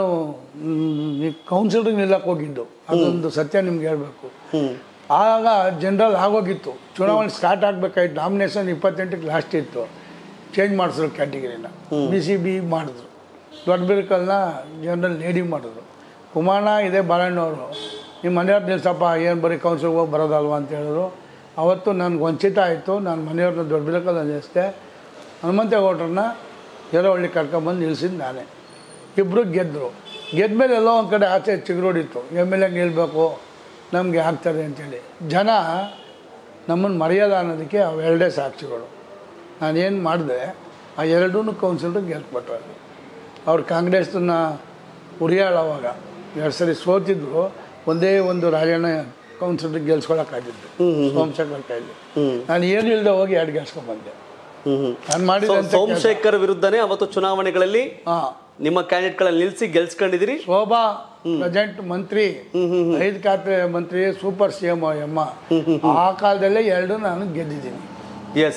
ಕೌನ್ಸಿಲ್ರಿಗೆ ನಿಲ್ಲಕ್ಕೆ ಹೋಗಿದ್ದು ಅದೊಂದು ಸತ್ಯ ನಿಮ್ಗೆ ಹೇಳಬೇಕು ಹ್ಮ್ ಆಗ ಜನರಲ್ ಆಗೋಗಿತ್ತು ಚುನಾವಣೆ ಸ್ಟಾರ್ಟ್ ಆಗಬೇಕಾಯ್ತು ನಾಮಿನೇಷನ್ ಇಪ್ಪತ್ತೆಂಟಕ್ಕೆ ಲಾಸ್ಟ್ ಇತ್ತು ಚೇಂಜ್ ಮಾಡಿಸಿದ್ರು ಕ್ಯಾಟಗಿರಿನ ಬಿ ಸಿ ಬಿ ಮಾಡಿದ್ರು ದೊಡ್ಡ ಬಿರುಕಲ್ನ ಜನರಲ್ ಲೇಡಿ ಮಾಡಿದ್ರು ಕುಮಾರಣ್ಣ ಇದೇ ಬಾಳಣ್ಣವರು ನಿಮ್ಮ ಮನೆಯವ್ರು ನಿಲ್ಸಪ್ಪ ಏನು ಬರೀ ಕೌನ್ಸಿಲ್ಗೆ ಹೋಗಿ ಬರೋದಲ್ವಾ ಅಂತ ಹೇಳಿದ್ರು ಅವತ್ತು ನನಗೆ ವಂಚಿತ ಆಯಿತು ನಾನು ಮನೆಯವ್ರನ್ನ ದೊಡ್ಡ ಬಿರುಕಲ್ ನಿಲ್ಲಿಸಿದೆ ಹನುಮಂತೇಗೌಡ್ರನ್ನ ಎರವಳ್ಳಿ ಕರ್ಕೊಂಬಂದು ನಿಲ್ಸಿದ್ದು ನಾನೇ ಇಬ್ಬರು ಗೆದ್ದರು ಗೆದ್ಮೇಲೆ ಎಲ್ಲೋ ಒಂದು ಕಡೆ ಆಚೆ ಚಿಗುರೋಡಿತ್ತು ಎಮ್ ಎಲ್ ಎ ನಿಲ್ಬೇಕು ನಮಗೆ ಆಗ್ತದೆ ಅಂತೇಳಿ ಜನ ನಮ್ಮನ್ನು ಮರೆಯೋಲ್ಲ ಅನ್ನೋದಕ್ಕೆ ಅವೆರಡೇ ಸಾಕ್ಷಿಗಳು ನಾನೇನು ಮಾಡಿದೆ ಆ ಎರಡೂ ಕೌನ್ಸಿಲರ್ ಗೆಲ್ಸ್ಬಿಟ್ರು ಅವ್ರು ಕಾಂಗ್ರೆಸ್ನ ಉರಿಯಾಳ ಅವಾಗ ಎರಡು ಸರಿ ಸೋತಿದ್ರು ಒಂದೇ ಒಂದು ರಾಜಣ್ಣ ಕೌನ್ಸಿಲರ್ ಗೆಲ್ಸ್ಕೊಳಕ್ಕಾಗಿದ್ದು ಸೋಮಶೇಖರ್ ಕೈಲಿ ಹ್ಮ್ ನಾನು ಏನು ಇಲ್ಲದೆ ಹೋಗಿ ಎರಡು ಗೆಲ್ಸ್ಕೊಂಡ್ಬಂದೆ ಹ್ಮ್ ಹ್ಮ್ ನಾನು ಸೊ ಮಾಡಿದಂಥ ಸೋಮಶೇಖರ್ ವಿರುದ್ಧನೇ ಅವತ್ತು ಚುನಾವಣೆಗಳಲ್ಲಿ ಹಾಂ ನಿಮ್ಮ ಕ್ಯಾಂಡಿಡೇಟ್ಗಳನ್ನ ನಿಲ್ಲಿಸಿ ಗೆಲ್ಸ್ಕೊಂಡಿದ್ದೀರಿ ಶೋಭಾ ಪ್ರೆಸೆಂಟ್ ಮಂತ್ರಿ ಐದು ಖಾತೆ ಮಂತ್ರಿ ಸೂಪರ್ ಸಿ ಎಂ ಅಮ್ಮ ಆ ಕಾಲದಲ್ಲೇ ಎರಡು ನಾನು ಗೆದ್ದಿದ್ದೀನಿ ಎಸ್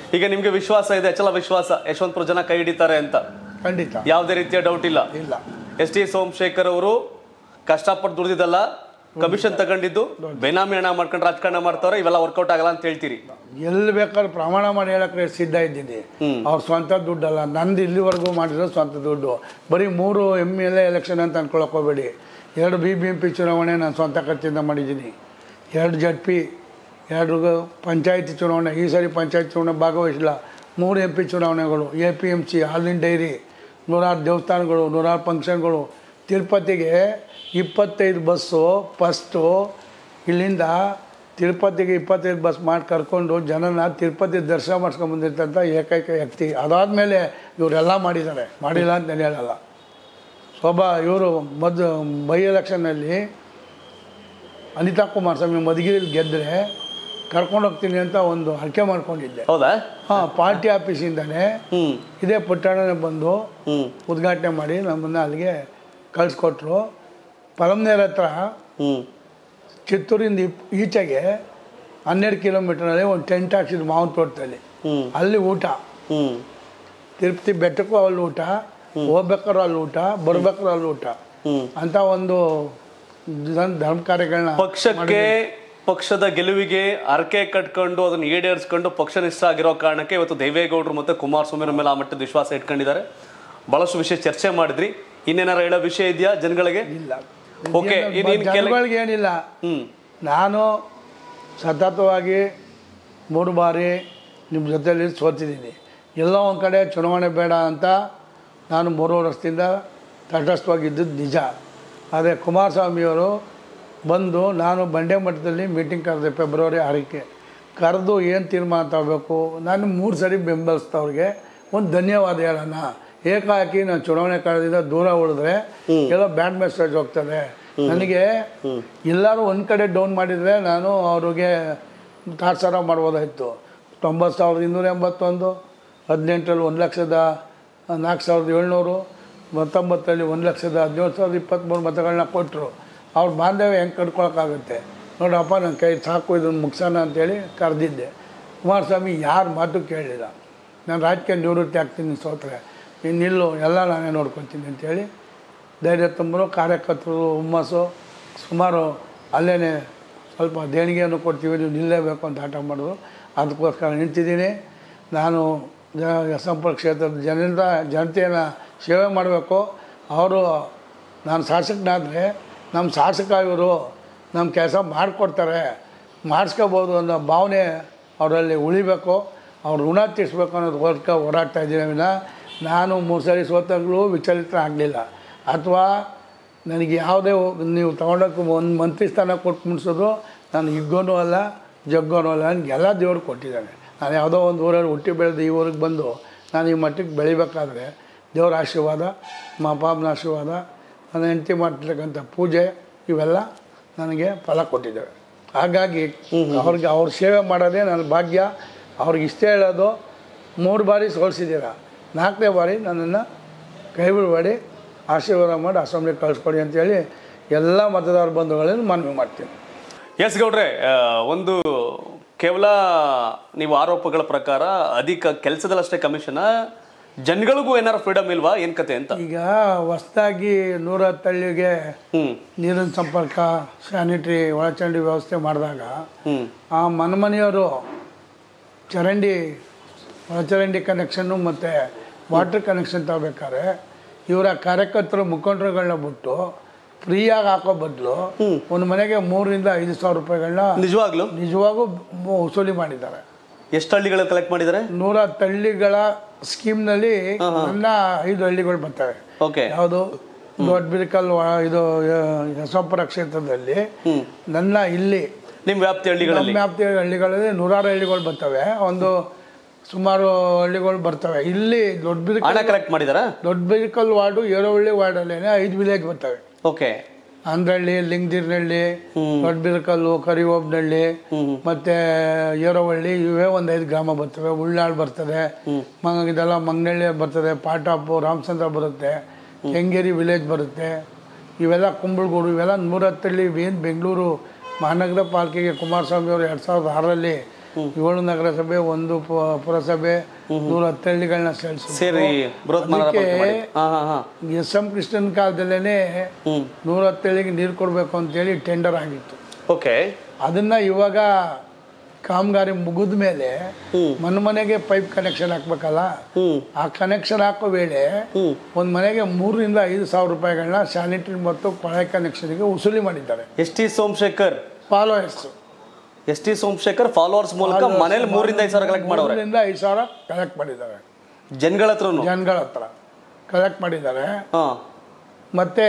ಈಗ ನಿಮ್ಗೆ ವಿಶ್ವಾಸ ಇದೆ ಅಚಲ ವಿಶ್ವಾಸ ಯಶವಂತಪುರ ಜನ ಕೈ ಹಿಡಿತಾರೆ ಅಂತ ಖಂಡಿತ ಯಾವುದೇ ರೀತಿಯ ಡೌಟ್ ಇಲ್ಲ ಇಲ್ಲ ಎಸ್ ಟಿ ಸೋಮಶೇಖರ್ ಅವರು ಕಷ್ಟಪಟ್ಟು ದುಡ್ದಿದ್ದಲ್ಲ ಕಮಿಷನ್ ತಗೊಂಡಿದ್ದು ಬೇನಾಮಿ ಹಣ ಮಾಡ್ಕೊಂಡು ರಾಜಕಾರಣ ಮಾಡ್ತಾವ್ರೆ ಇವೆಲ್ಲ ವರ್ಕೌಟ್ ಆಗಲ್ಲ ಅಂತ ಹೇಳ್ತೀರಿ ಎಲ್ಲಿ ಬೇಕಾದ್ರೆ ಪ್ರಮಾಣ ಮಾಡಿ ಹೇಳಕ್ಕೆ ಸಿದ್ಧ ಇದ್ದೀನಿ ಅವ್ರ ಸ್ವಂತ ದುಡ್ಡಲ್ಲ ನಂದು ಇಲ್ಲಿವರೆಗೂ ಮಾಡಿರೋ ಸ್ವಂತ ದುಡ್ಡು ಬರೀ ಮೂರು ಎಮ್ ಎಲ್ ಎ ಎಲೆಕ್ಷನ್ ಅಂತ ಅನ್ಕೊಳಕ್ ಹೋಗ್ಬೇಡಿ ಎರಡು ಬಿ ಬಿ ಎಂ ಪಿ ಚುನಾವಣೆ ನಾನು ಸ್ವಂತ ಖರ್ಚಿಂದ ಮಾಡಿದ್ದೀನಿ ಎರಡು ಜಡ್ ಪಿ ಎರಡು ಪಂಚಾಯತಿ ಚುನಾವಣೆ ಈ ಸರಿ ಪಂಚಾಯತ್ ಚುನಾವಣೆ ಭಾಗವಹಿಸಿಲ್ಲ ಮೂರು ಎಂ ಪಿ ಚುನಾವಣೆಗಳು ಎ ಪಿ ಎಮ್ ಸಿ ಹಾಲಿನ ಡೈರಿ ನೂರಾರು ದೇವಸ್ಥಾನಗಳು ನೂರಾರು ಫಂಕ್ಷನ್ಗಳು ತಿರುಪತಿಗೆ ಇಪ್ಪತ್ತೈದು ಬಸ್ಸು ಫಸ್ಟು ಇಲ್ಲಿಂದ ತಿರುಪತಿಗೆ ಇಪ್ಪತ್ತೈದು ಬಸ್ ಮಾಡಿ ಕರ್ಕೊಂಡು ಜನನ ತಿರುಪತಿ ದರ್ಶನ ಮಾಡ್ಸ್ಕೊಂಡು ಬಂದಿರ್ತಂಥ ಏಕೈಕ ವ್ಯಕ್ತಿ ಅದಾದಮೇಲೆ ಇವರೆಲ್ಲ ಮಾಡಿದ್ದಾರೆ ಮಾಡಿಲ್ಲ ಅಂತ ನಾನು ಹೇಳಲ್ಲ ಶೋಭಾ ಇವರು ಮದ್ ಬೈ ಎಲೆಕ್ಷನ್ನಲ್ಲಿ ಅನಿತಾ ಕುಮಾರಸ್ವಾಮಿ ಮಧುಗಿರಿಲಿ ಗೆದ್ದರೆ ಕರ್ಕೊಂಡು ಹೋಗ್ತೀನಿ ಅಂತ ಒಂದು ಹರಕೆ ಮಾಡ್ಕೊಂಡಿದ್ದೆ ಹೌದಾ ಹಾಂ ಪಾರ್ಟಿ ಆಫೀಸಿಂದನೇ ಹ್ಮ್ ಇದೇ ಪುಟ್ಟಣ್ಣನೇ ಬಂದು ಹ್ಮ್ ಉದ್ಘಾಟನೆ ಮಾಡಿ ನಮ್ಮನ್ನು ಅಲ್ಲಿಗೆ ಕಳಿಸ್ಕೊಟ್ರು ಪರಮ್ನೇರ್ ಹತ್ರ ಹ್ಮ್ ಚಿತ್ತೂರಿಂದ ಇಪ್- ಈಚೆಗೆ ಹನ್ನೆರಡು ಕಿಲೋಮೀಟರ್ನಲ್ಲಿ ಒಂದು ಟೆಂಟ್ ಹಾಕ್ಸಿದ್ರು ಮಾವನ ತೋಟದಲ್ಲಿ ಹ್ಮ್ ಅಲ್ಲಿ ಊಟ ಹ್ಮ್ ತಿರುಪತಿ ಬೆಟ್ಟಕ್ಕೂ ಅಲ್ಲಿ ಊಟ ಹೋಗ್ಬೇಕಾದ್ರೂ ಅಲ್ಲಿ ಊಟ ಬರ್ಬೇಕಾದ್ರೂ ಅಲ್ಲಿ ಊಟ ಹ್ಮ್ ಅಂತ ಒಂದು ಧರ್ಮ ಧರ್ಮ ಕಾರ್ಯಗಳನ್ನ ಪಕ್ಷಕ್ಕೆ ಪಕ್ಷದ ಗೆಲುವಿಗೆ ಅರಕೆ ಕಟ್ಕೊಂಡು ಅದನ್ನ ಈಡೇರಿಸ್ಕೊಂಡು ಪಕ್ಷನಿಷ್ಠ ಆಗಿರೋ ಕಾರಣಕ್ಕೆ ಇವತ್ತು ದೇವೇಗೌಡರು ಮತ್ತೆ ಕುಮಾರಸ್ವಾಮಿ ಮೇಲೆ ಆ ಮಟ್ಟದ ವಿಶ್ವಾಸ ಇಟ್ಕೊಂಡಿದ್ದಾರೆ ಬಹಳಷ್ಟು ವಿಷಯ ಚರ್ಚೆ ಮಾಡಿದ್ರಿ ಇನ್ನೇನಾರ ಹೇಳೋ ವಿಷಯ ಇದೆಯಾ ಜನಗಳಿಗೆ ಇಲ್ಲ ಓಕೆ ಇನ್ನೇನು ಕೆಲ ಜನಗಳಿಗೆ ಏನಿಲ್ಲ ಹ್ಮ್ ನಾನು ಸತತವಾಗಿ ಮೂರು ಬಾರಿ ನಿಮ್ಮ ಜೊತೆಯಲ್ಲಿ ಸೋತಿದ್ದೀನಿ ಎಲ್ಲೋ ಒಂದು ಕಡೆ ಚುನಾವಣೆ ಬೇಡ ಅಂತ ನಾನು ಮೂರು ವರ್ಷದಿಂದ ತಟಸ್ಥವಾಗಿದ್ದದ್ದು ನಿಜ ಆದರೆ ಕುಮಾರಸ್ವಾಮಿಯವರು ಬಂದು ನಾನು ಬಂಡೆ ಮಠದಲ್ಲಿ ಮೀಟಿಂಗ್ ಕರೆದೆ ಫೆಬ್ರವರಿ ಆರಕ್ಕೆ ಕರೆದು ಏನು ತೀರ್ಮಾನ ತಗೋಬೇಕು ನಾನು ಮೂರು ಸರಿ ಬೆಂಬಲಿಸಿದವ್ರಿಗೆ ಒಂದು ಧನ್ಯವಾದ ಹೇಳೋಣ ಏಕಾಏಕಿ ನಾನು ಚುನಾವಣೆ ಕಳೆದಿಂದ ದೂರ ಉಳಿದ್ರೆ ಎಲ್ಲೋ ಬ್ಯಾಡ್ ಮೆಸೇಜ್ ಹೋಗ್ತದೆ ನನಗೆ ಎಲ್ಲರೂ ಒಂದು ಕಡೆ ಡೌನ್ ಮಾಡಿದರೆ ನಾನು ಅವ್ರಿಗೆ ತಾತ್ಸಾರ ಮಾಡ್ಬೋದಾಯಿತು ತೊಂಬತ್ತು ಸಾವಿರದ ಇನ್ನೂರ ಎಂಬತ್ತೊಂದು ಹದಿನೆಂಟರಲ್ಲಿ ಒಂದು ಲಕ್ಷದ ನಾಲ್ಕು ಸಾವಿರದ ಏಳ್ನೂರು ಹತ್ತೊಂಬತ್ತರಲ್ಲಿ ಒಂದು ಲಕ್ಷದ ಹದಿನೇಳು ಸಾವಿರದ ಇಪ್ಪತ್ತ್ಮೂರು ಮತಗಳನ್ನ ಕೊಟ್ಟರು ಅವ್ರ ಬಾಂಧವ್ಯ ಹೆಂಗೆ ಕಟ್ಕೊಳಕ್ಕಾಗುತ್ತೆ ನೋಡಪ್ಪ ನನ್ನ ಕೈ ಸಾಕು ಇದನ್ನು ಮುಗಿಸೋಣ ಅಂತೇಳಿ ಕರೆದಿದ್ದೆ ಕುಮಾರಸ್ವಾಮಿ ಯಾರ ಮಾತು ಕೇಳಲಿಲ್ಲ ನಾನು ರಾಜಕೀಯ ನಿವೃತ್ತಿ ಆಗ್ತೀನಿ ಸೋತ್ರೆ ಇನ್ನಿಲ್ಲು ಎಲ್ಲ ನಾನೇ ನೋಡ್ಕೊತೀನಿ ಅಂತೇಳಿ ಧೈರ್ಯ ತುಂಬರು ಕಾರ್ಯಕರ್ತರು ಹುಮ್ಮಸ್ಸು ಸುಮಾರು ಅಲ್ಲೇ ಸ್ವಲ್ಪ ದೇಣಿಗೆಯನ್ನು ಕೊಡ್ತೀವಿ ನೀವು ನಿಲ್ಲೇಬೇಕು ಅಂತ ಆಟ ಮಾಡಿದ್ರು ಅದಕ್ಕೋಸ್ಕರ ನಿಂತಿದ್ದೀನಿ ನಾನು ಜ ಸಂಪರ್ಕ ಕ್ಷೇತ್ರದ ಜನರಿಂದ ಜನತೆಯನ್ನು ಸೇವೆ ಮಾಡಬೇಕು ಅವರು ನಾನು ಶಾಸಕನಾದರೆ ನಮ್ಮ ಶಾಸಕ ಇವರು ನಮ್ಮ ಕೆಲಸ ಮಾಡಿಕೊಡ್ತಾರೆ ಮಾಡಿಸ್ಕೋಬೋದು ಅನ್ನೋ ಭಾವನೆ ಅವರಲ್ಲಿ ಉಳಿಬೇಕು ಅವ್ರ ಋಣ ತೀರಿಸ್ಬೇಕು ಅನ್ನೋದು ವರ್ಕ ಹೋರಾಡ್ತಾ ಇದ್ದೀನಿ ವಿನ ನಾನು ಮೂರು ಸರಿ ಸೋತಾಗಲೂ ವಿಚಲಿತ ಆಗಲಿಲ್ಲ ಅಥವಾ ನನಗೆ ಯಾವುದೇ ನೀವು ತೊಗೊಂಡೋಗಿ ಒಂದು ಮಂತ್ರಿ ಸ್ಥಾನ ಕೊಟ್ಟು ಮುನ್ಸೋದು ನಾನು ಹಿಗ್ಗೋನೂ ಅಲ್ಲ ಜಗ್ಗೋನೂ ಅಲ್ಲ ನನಗೆ ಎಲ್ಲ ದೇವರು ಕೊಟ್ಟಿದ್ದಾನೆ ನಾನು ಯಾವುದೋ ಒಂದು ಊರಲ್ಲಿ ಹುಟ್ಟಿ ಬೆಳೆದು ಈ ಊರಿಗೆ ಬಂದು ನಾನು ಈ ಮಟ್ಟಕ್ಕೆ ಬೆಳಿಬೇಕಾದ್ರೆ ದೇವರ ಆಶೀರ್ವಾದ ನಮ್ಮ ಅಪ್ಪ ಅಮ್ಮನ ಆಶೀರ್ವಾದ ನನ್ನ ಹೆಂಡತಿ ಮಾಡ್ತಿರ್ತಕ್ಕಂಥ ಪೂಜೆ ಇವೆಲ್ಲ ನನಗೆ ಫಲ ಕೊಟ್ಟಿದ್ದಾವೆ ಹಾಗಾಗಿ ಅವ್ರಿಗೆ ಅವ್ರ ಸೇವೆ ಮಾಡೋದೇ ನನ್ನ ಭಾಗ್ಯ ಅವ್ರಿಗೆ ಇಷ್ಟೇ ಹೇಳೋದು ಮೂರು ಬಾರಿ ಸೋಲಿಸಿದ್ದೀರ ನಾಲ್ಕನೇ ಬಾರಿ ನನ್ನನ್ನು ಕೈ ಬಿಡಬೇಡಿ ಆಶೀರ್ವಾದ ಮಾಡಿ ಅಸೆಂಬ್ಲಿಗೆ ಕಳಿಸ್ಕೊಡಿ ಅಂತೇಳಿ ಎಲ್ಲ ಮತದಾರ ಬಂಧುಗಳನ್ನು ಮನವಿ ಮಾಡ್ತೀನಿ ಎಸ್ ಗೌಡ್ರೆ ಆ, ಒಂದು ಕೇವಲ ನೀವು ಆರೋಪಗಳ ಪ್ರಕಾರ ಅಧಿಕ ಕೆಲಸದಲ್ಲಷ್ಟೇ ಕಮಿಷನ್ ಜನಗಳಿಗೂ ಏನಾರ ಫ್ರೀಡಮ್ ಇಲ್ವಾ ಏನ್ ಕತೆ ಅಂತ ಈಗ ಹೊಸ್ದಾಗಿ ನೂರ ಹತ್ತಳ್ಳಿಗೆ ಹ್ಮ್ ನೀರಿನ ಸಂಪರ್ಕ ಸ್ಯಾನಿಟ್ರಿ ಒಳಚರಂಡಿ ವ್ಯವಸ್ಥೆ ಮಾಡಿದಾಗ ಹ್ಮ್ ಆ ಮನೆಮನೆಯವರು ಚರಂಡಿ ಒಳಚರಂಡಿ ಕನೆಕ್ಷನ್ನು ಮತ್ತು ವಾಟರ್ ಕನೆಕ್ಷನ್ ತಗೋಬೇಕಾದ್ರೆ ಇವರ ಕಾರ್ಯಕರ್ತರು ಮುಖಂಡರುಗಳನ್ನ ಬಿಟ್ಟು ಫ್ರೀಯಾಗಿ ಹಾಕೋ ಬದಲು ಒಂದು ಮನೆಗೆ ಮೂರರಿಂದ ಐದು ಸಾವಿರ ರೂಪಾಯಿಗಳನ್ನ ನಿಜವಾಗ್ಲು ನಿಜವಾಗೂ ಮು- ವಸೂಲಿ ಮಾಡಿದ್ದಾರೆ ಎಷ್ಟು ಹಳ್ಳಿಗಳು ಕಲೆಕ್ಟ್ ಮಾಡಿದ್ದಾರೆ ನೂರ ಹತ್ತು ಹಳ್ಳಿಗಳ ಸ್ಕೀಮ್ನಲ್ಲಿ ನನ್ನ ಐದು ಹಳ್ಳಿಗಳು ಬರ್ತವೆ ಓಕೆ ಯಾವುದು ದೊಡ್ಡ ಬಿರಿಕಲ್ ಇದು ಯಶವಂತಪುರ ಕ್ಷೇತ್ರದಲ್ಲಿ ಹ್ಮ್ ನನ್ನ ಇಲ್ಲಿ ನಿಮ್ ವ್ಯಾಪ್ತಿ ಹಳ್ಳಿಗಳಲ್ಲಿ ನಮ್ಮ ವ್ಯಾಪ್ತಿಯ ಹಳ್ಳಿಗಳಲ್ಲಿ ನೂರಾರು ಹಳ್ಳಿಗಳು ಬರ್ತವೆ ಒಂದು ಸುಮಾರು ಹಳ್ಳಿಗಳು ಬರ್ತವೆ ಇಲ್ಲಿ ದೊಡ್ಡ ಹಣ ಬಿರಿಕಲ್ ಕಲೆಕ್ಟ್ ಮಾಡಿದಾರಾ ದೊಡ್ಡ ಬಿರಿಕಲ್ ವಾರ್ಡು ಏರೋಹಳ್ಳಿ ವಾರ್ಡಲ್ಲೇನೆ ಐದು ವಿಲೇಜ್ ಬರ್ತವೆ ಓಕೆ ಅಂದ್ರಳ್ಳಿ ಲಿಂಗದಿರ್ನಹಳ್ಳಿ ದೊಡ್ಡ ಬಿರಕಲ್ಲು ಕರಿಹೋಬ್ನಹಳ್ಳಿ ಮತ್ತೆ ಏರೋವಳ್ಳಿ ಇವೇ ಒಂದು ಐದು ಗ್ರಾಮ ಬರ್ತವೆ ಉಳ್ಳಾಳ್ ಬರ್ತದೆ ಮ ಇದೆಲ್ಲ ಮಂಗನಹಳ್ಳಿ ಬರ್ತದೆ ಪಾಟಾಪು ರಾಮಚಂದ್ರ ಬರುತ್ತೆ ಕೆಂಗೇರಿ ವಿಲೇಜ್ ಬರುತ್ತೆ ಇವೆಲ್ಲ ಕುಂಬಳಗೂಡು ಇವೆಲ್ಲ ನೂರತ್ತಳ್ಳಿ ಏನು ಬೆಂಗಳೂರು ಮಹಾನಗರ ಪಾಲಿಕೆಗೆ ಕುಮಾರಸ್ವಾಮಿ ಅವರು ಎರಡು ಸಾವಿರದ ಆರರಲ್ಲಿ ಏಳು ನಗರಸಭೆ ಒಂದು ಪ- ಪುರಸಭೆ ನೂರ ಹತ್ತು ಹಳ್ಳಿಗಳನ್ನ ಸೇರಿಸಿ ಸೇರಿ ಬೃಹತ್ ಮಹಾನಗರ ಪಾಲಿಕೆ ಮಾಡಿ ಹಾ ಹಾ ಹಾ ಎಸ್ ಎಂ ಕೃಷ್ಣನ್ ಕಾಲದಲ್ಲೇ ಹ್ಮ್ ನೂರ ಹತ್ತು ಹಳ್ಳಿಗೆ ನೀರು ಕೊಡಬೇಕು ಅಂತೇಳಿ ಟೆಂಡರ್ ಆಗಿತ್ತು ಓಕೆ ಅದನ್ನ ಇವಾಗ ಕಾಮಗಾರಿ ಮುಗಿದ ಮೇಲೆ ಹ್ಮ್. ಮನೆ ಮನೆಗೆ ಪೈಪ್ ಕನೆಕ್ಷನ್ ಹಾಕ್ಬೇಕಲ್ಲ ಹ್ಮ್ ಆ ಕನೆಕ್ಷನ್ ಹಾಕೋ ವೇಳೆ ಹ್ಮ್ ಒಂದು ಮನೆಗೆ ಮೂರರಿಂದ ಐದು ಸಾವಿರ ರೂಪಾಯಿಗಳನ್ನ ಸ್ಯಾನಿಟರಿ ಮತ್ತು ಕೊಳೆ ಕನೆಕ್ಷನ್ಗೆ ವಸೂಲಿ ಮಾಡಿದ್ದಾರೆ S T Somashekar followers S T Somashekar followers ಮೂಲಕ ಮನೇಲಿ ಮೂರಿಂದ ಐದು ಸಾವಿರ ಕಲೆಕ್ಟ್ ಮಾಡವ್ರೆ ಮೂರರಿಂದ ಐದು ಸಾವಿರ ಕಲೆಕ್ಟ್ ಮಾಡಿದ್ದಾರೆ ಜನಗಳ ಹತ್ರನು ಜನಗಳ ಹತ್ರ ಕಲೆಕ್ಟ್ ಮಾಡಿದ್ದಾರೆ ಹಾ ಮತ್ತು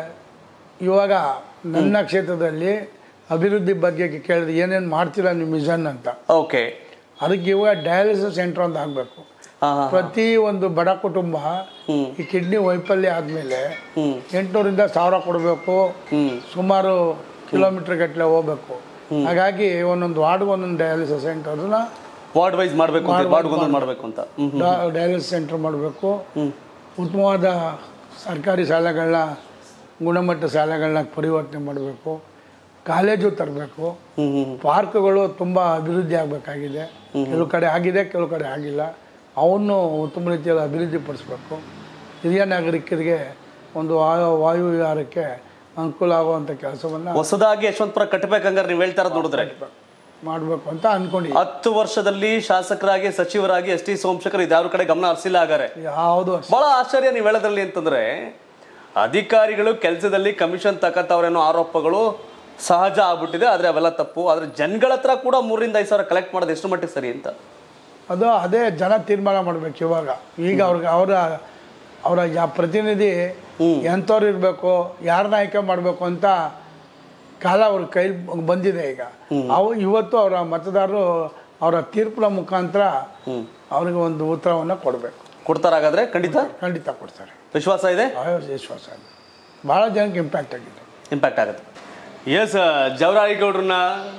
ಇವಾಗ ನನ್ನ ಕ್ಷೇತ್ರದಲ್ಲಿ ಅಭಿವೃದ್ಧಿ ಬಗ್ಗೆ ಕೇಳಿದ್ರೆ ಏನೇನು ಮಾಡ್ತೀರಾ ನಿಮ್ಮ ಮಿಷನ್ ಅಂತ ಓಕೆ ಅದಕ್ಕೆ ಇವಾಗ ಡಯಾಲಿಸಿಸ್ ಸೆಂಟರ್ ಅಂತ ಆಗಬೇಕು ಹಾ ಹಾ ಪ್ರತಿ ಒಂದು ಬಡ ಕುಟುಂಬ ಹ್ಮ್ ಈ ಕಿಡ್ನಿ ವೈಫಲ್ಯ ಆದಮೇಲೆ ಹ್ಮ್ ಎಂಟುನೂರಿಂದ ಸಾವಿರ ಕೊಡಬೇಕು ಹ್ಮ್ ಸುಮಾರು ಕಿಲೋಮೀಟರ್ ಗಟ್ಟಲೆ ಹೋಗ್ಬೇಕು ಹಾಗಾಗಿ ಒಂದೊಂದು ವಾರ್ಡ್ಗೆ ಒಂದೊಂದು ಡಯಾಲಿಸಿಸ್ ಸೆಂಟರ್ನ ವಾರ್ಡ್ ವೈಸ್ ಮಾಡಬೇಕು ಅಂತ ವಾರ್ಡ್ ಒಂದೊಂದು ಮಾಡಬೇಕು ಅಂತ ಹ್ಮ್ ಡಯಾಲಿಸಿಸ್ ಸೆಂಟರ್ ಮಾಡಬೇಕು ಹ್ಮ್ ಉತ್ತಮವಾದ ಸರ್ಕಾರಿ ಶಾಲೆಗಳನ್ನ ಗುಣಮಟ್ಟ ಶಾಲೆಗಳನ್ನ ಪರಿವರ್ತನೆ ಮಾಡಬೇಕು ಕಾಲೇಜು ತರಬೇಕು ಹ್ಮ್ ಹ್ಮ್ ಪಾರ್ಕ್ಗಳು ತುಂಬ ಅಭಿವೃದ್ಧಿ ಆಗಬೇಕಾಗಿದೆ ಕೆಲವು ಕಡೆ ಆಗಿದೆ ಕೆಲವು ಕಡೆ ಆಗಿಲ್ಲ ಅವನ್ನು ಉತ್ತಮ ರೀತಿಯಲ್ಲಿ ಅಭಿವೃದ್ಧಿ ಪಡಿಸ್ಬೇಕು ಹಿರಿಯ ನಾಗರಿಕರಿಗೆ ಒಂದು ವಾಯು ವಾಯು ವಿಹಾರಕ್ಕೆ ಅನುಕೂಲ ಆಗುವಂಥ ಕೆಲಸವನ್ನು ಹೊಸದಾಗಿ ಯಶವಂತಪುರ ಕಟ್ಟಬೇಕಂಗಾರೆ ನೀವು ಹೇಳ್ತಾ ಇರೋದು ನೋಡಿದ್ರೆ ಮಾಡಬೇಕು ಅಂತ ಅಂದ್ಕೊಂಡು ಹತ್ತು ವರ್ಷದಲ್ಲಿ ಶಾಸಕರಾಗಿ ಸಚಿವರಾಗಿ ಎಸ್ ಟಿ ಸೋಮಶೇಖರ್ ಇದ್ಯಾವ್ರ ಕಡೆ ಗಮನ ಹರಿಸಿಲ್ಲ ಹಾಗಾರೆ ಯಾವುದು ಬಹಳ ಆಶ್ಚರ್ಯ ನೀವು ಹೇಳೋದ್ರಲ್ಲಿ ಅಂತಂದ್ರೆ ಅಧಿಕಾರಿಗಳು ಕೆಲಸದಲ್ಲಿ ಕಮಿಷನ್ ತಕತ್ತವ್ರೇನೋ ಆರೋಪಗಳು ಸಹಜ ಆಗ್ಬಿಟ್ಟಿದೆ ಆದ್ರೆ ಅವೆಲ್ಲ ತಪ್ಪು ಆದ್ರೆ ಜನಗಳ ಹತ್ರ ಕೂಡ ಮೂರರಿಂದ ಐದು ಸಾವಿರ ಕಲೆಕ್ಟ್ ಮಾಡೋದು ಎಷ್ಟು ಮಟ್ಟಿಗೆ ಸರಿ ಅಂತ ಅದು ಅದೇ ಜನ ತೀರ್ಮಾನ ಮಾಡ್ಬೇಕು ಇವಾಗ ಈಗ ಅವ್ರಿಗೆ ಅವರ ಅವರ ಯಾ ಪ್ರತಿನಿಧಿ ಎಂಥವ್ರು ಇರಬೇಕು ಯಾರನ್ನ ಆಯ್ಕೆ ಮಾಡಬೇಕು ಅಂತ ಕಾಲ ಅವ್ರ ಕೈ ಬಂದಿದೆ ಈಗ ಅವು ಇವತ್ತು ಅವರ ಮತದಾರರು ಅವರ ತೀರ್ಪಿನ ಮುಖಾಂತರ ಅವ್ರಿಗೆ ಒಂದು ಉತ್ತರವನ್ನು ಕೊಡಬೇಕು ಕೊಡ್ತಾರ ಹಾಗಾದ್ರೆ ಖಂಡಿತ ಖಂಡಿತ ಕೊಡ್ತಾರೆ ವಿಶ್ವಾಸ ಇದೆ ಆಯೋಜ ವಿಶ್ವಾಸ ಇದೆ. ಭಾಳ ಜನಕ್ಕೆ ಇಂಪ್ಯಾಕ್ಟ್ ಆಗಿದೆ ಇಂಪ್ಯಾಕ್ಟ್ ಆಗುತ್ತೆ ಎಸ್ ಜವರಾಯಿಗೌಡ್ರನ್ನ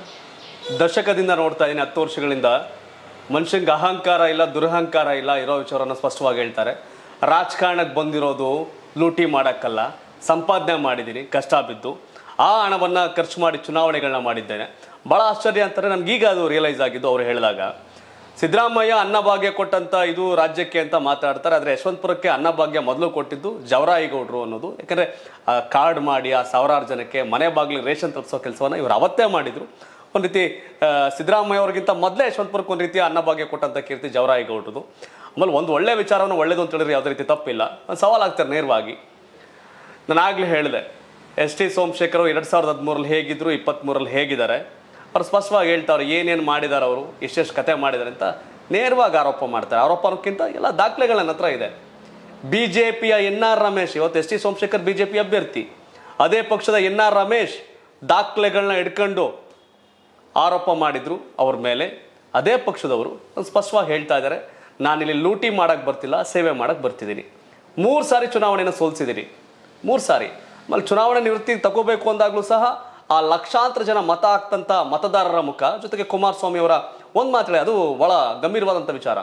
ದಶಕದಿಂದ ನೋಡ್ತಾ ಇದ್ದೀನಿ ಹತ್ತು ವರ್ಷಗಳಿಂದ ಮನುಷ್ಯಂಗೆ ಅಹಂಕಾರ ಇಲ್ಲ ದುರಹಂಕಾರ ಇಲ್ಲ ಇರೋ ವಿಚಾರನ ಸ್ಪಷ್ಟವಾಗಿ ಹೇಳ್ತಾರೆ ರಾಜಕಾರಣಕ್ಕೆ ಬಂದಿರೋದು ಲೂಟಿ ಮಾಡೋಕ್ಕಲ್ಲ ಸಂಪಾದನೆ ಮಾಡಿದ್ದೀನಿ ಕಷ್ಟ ಬಿದ್ದು ಆ ಹಣವನ್ನು ಖರ್ಚು ಮಾಡಿ ಚುನಾವಣೆಗಳನ್ನ ಮಾಡಿದ್ದೇನೆ ಭಾಳ ಆಶ್ಚರ್ಯ ಅಂತಾರೆ ನನಗೀಗ ಅದು ರಿಯಲೈಸ್ ಆಗಿದ್ದು ಅವ್ರು ಹೇಳಿದಾಗ ಸಿದ್ದರಾಮಯ್ಯ ಅನ್ನಭಾಗ್ಯ ಕೊಟ್ಟಂತ ಇದು ರಾಜ್ಯಕ್ಕೆ ಅಂತ ಮಾತಾಡ್ತಾರೆ ಆದರೆ ಯಶವಂತಪುರಕ್ಕೆ ಅನ್ನಭಾಗ್ಯ ಮೊದಲು ಕೊಟ್ಟಿದ್ದು ಜವರಾಯಿಗೌಡರು ಅನ್ನೋದು ಯಾಕಂದ್ರೆ ಆ ಕಾರ್ಡ್ ಮಾಡಿ ಆ ಸಾವಿರಾರು ಜನಕ್ಕೆ ಮನೆ ಬಾಗಿಲಿಗೆ ರೇಷನ್ ತಲುಪಿಸೋ ಕೆಲಸವನ್ನ ಇವರು ಅವತ್ತೇ ಮಾಡಿದ್ರು ಒಂದು ರೀತಿ ಆ, ಸಿದ್ದರಾಮಯ್ಯ ಅವ್ರಿಗಿಂತ ಮೊದಲೇ ಯಶವಂತಪುರಕ್ಕೆ ಒಂದು ರೀತಿ ಅನ್ನಭಾಗ್ಯ ಕೊಟ್ಟಂತ ಕೀರ್ತಿ ಜವರಾಯಿಗೌಡರದು ಆಮೇಲೆ ಒಂದು ಒಳ್ಳೆ ವಿಚಾರವನ್ನು ಒಳ್ಳೇದು ಅಂತ ಹೇಳಿದ್ರೆ ಯಾವುದೇ ರೀತಿ ತಪ್ಪಿಲ್ಲ ಒಂದು ಸವಾಲಾಗ್ತಾರೆ ನೇರವಾಗಿ ನಾನು ಆಗಲೇ ಹೇಳಿದೆ ಎಸ್ ಟಿ ಸೋಮಶೇಖರ್ ಎರಡು ಸಾವಿರದ ಹದಿಮೂರಲ್ಲಿ ಹೇಗಿದ್ರು ಇಪ್ಪತ್ತ್ಮೂರಲ್ಲಿ ಹೇಗಿದ್ದಾರೆ ಅವ್ರು ಸ್ಪಷ್ಟವಾಗಿ ಹೇಳ್ತಾರೆ ಏನೇನು ಮಾಡಿದ್ದಾರೆ ಅವರು ಎಷ್ಟೆಷ್ಟು ಕತೆ ಮಾಡಿದ್ದಾರೆ ಅಂತ ನೇರವಾಗಿ ಆರೋಪ ಮಾಡ್ತಾರೆ ಆರೋಪ ಅನ್ನೋಕ್ಕಿಂತ ಎಲ್ಲ ದಾಖಲೆಗಳು ನನ್ನ ಹತ್ರ ಇದೆ ಬಿ ಜೆ ಪಿಯ ಎನ್ ಆರ್ ರಮೇಶ್ ಇವತ್ತು S T Somashekar B J P ಅಭ್ಯರ್ಥಿ ಅದೇ ಪಕ್ಷದ ಎನ್ ಆರ್ ರಮೇಶ್ ದಾಖಲೆಗಳನ್ನ ಇಟ್ಕೊಂಡು ಆರೋಪ ಮಾಡಿದ್ರು ಅವ್ರ ಮೇಲೆ ಅದೇ ಪಕ್ಷದವರು ಸ್ಪಷ್ಟವಾಗಿ ಹೇಳ್ತಾ ಇದ್ದಾರೆ ನಾನಿಲ್ಲಿ ಲೂಟಿ ಮಾಡಕ್ಕೆ ಬರ್ತಿಲ್ಲ ಸೇವೆ ಮಾಡಕ್ಕೆ ಬರ್ತಿದ್ದೀನಿ ಮೂರು ಸಾರಿ ಚುನಾವಣೆನ ಸೋಲ್ಸಿದ್ದೀನಿ ಮೂರು ಸಾರಿ ಆಮೇಲೆ ಚುನಾವಣೆ ನಿವೃತ್ತಿ ತಗೋಬೇಕು ಅಂದಾಗಲೂ ಸಹ ಆ ಲಕ್ಷಾಂತರ ಜನ ಮತ ಹಾಕ್ತಂತ ಮತದಾರರ ಮುಖ ಜೊತೆಗೆ ಕುಮಾರಸ್ವಾಮಿ ಅವರ ಒಂದು ಮಾತೇಳಿ ಅದು ಬಹಳ ಗಂಭೀರವಾದಂಥ ವಿಚಾರ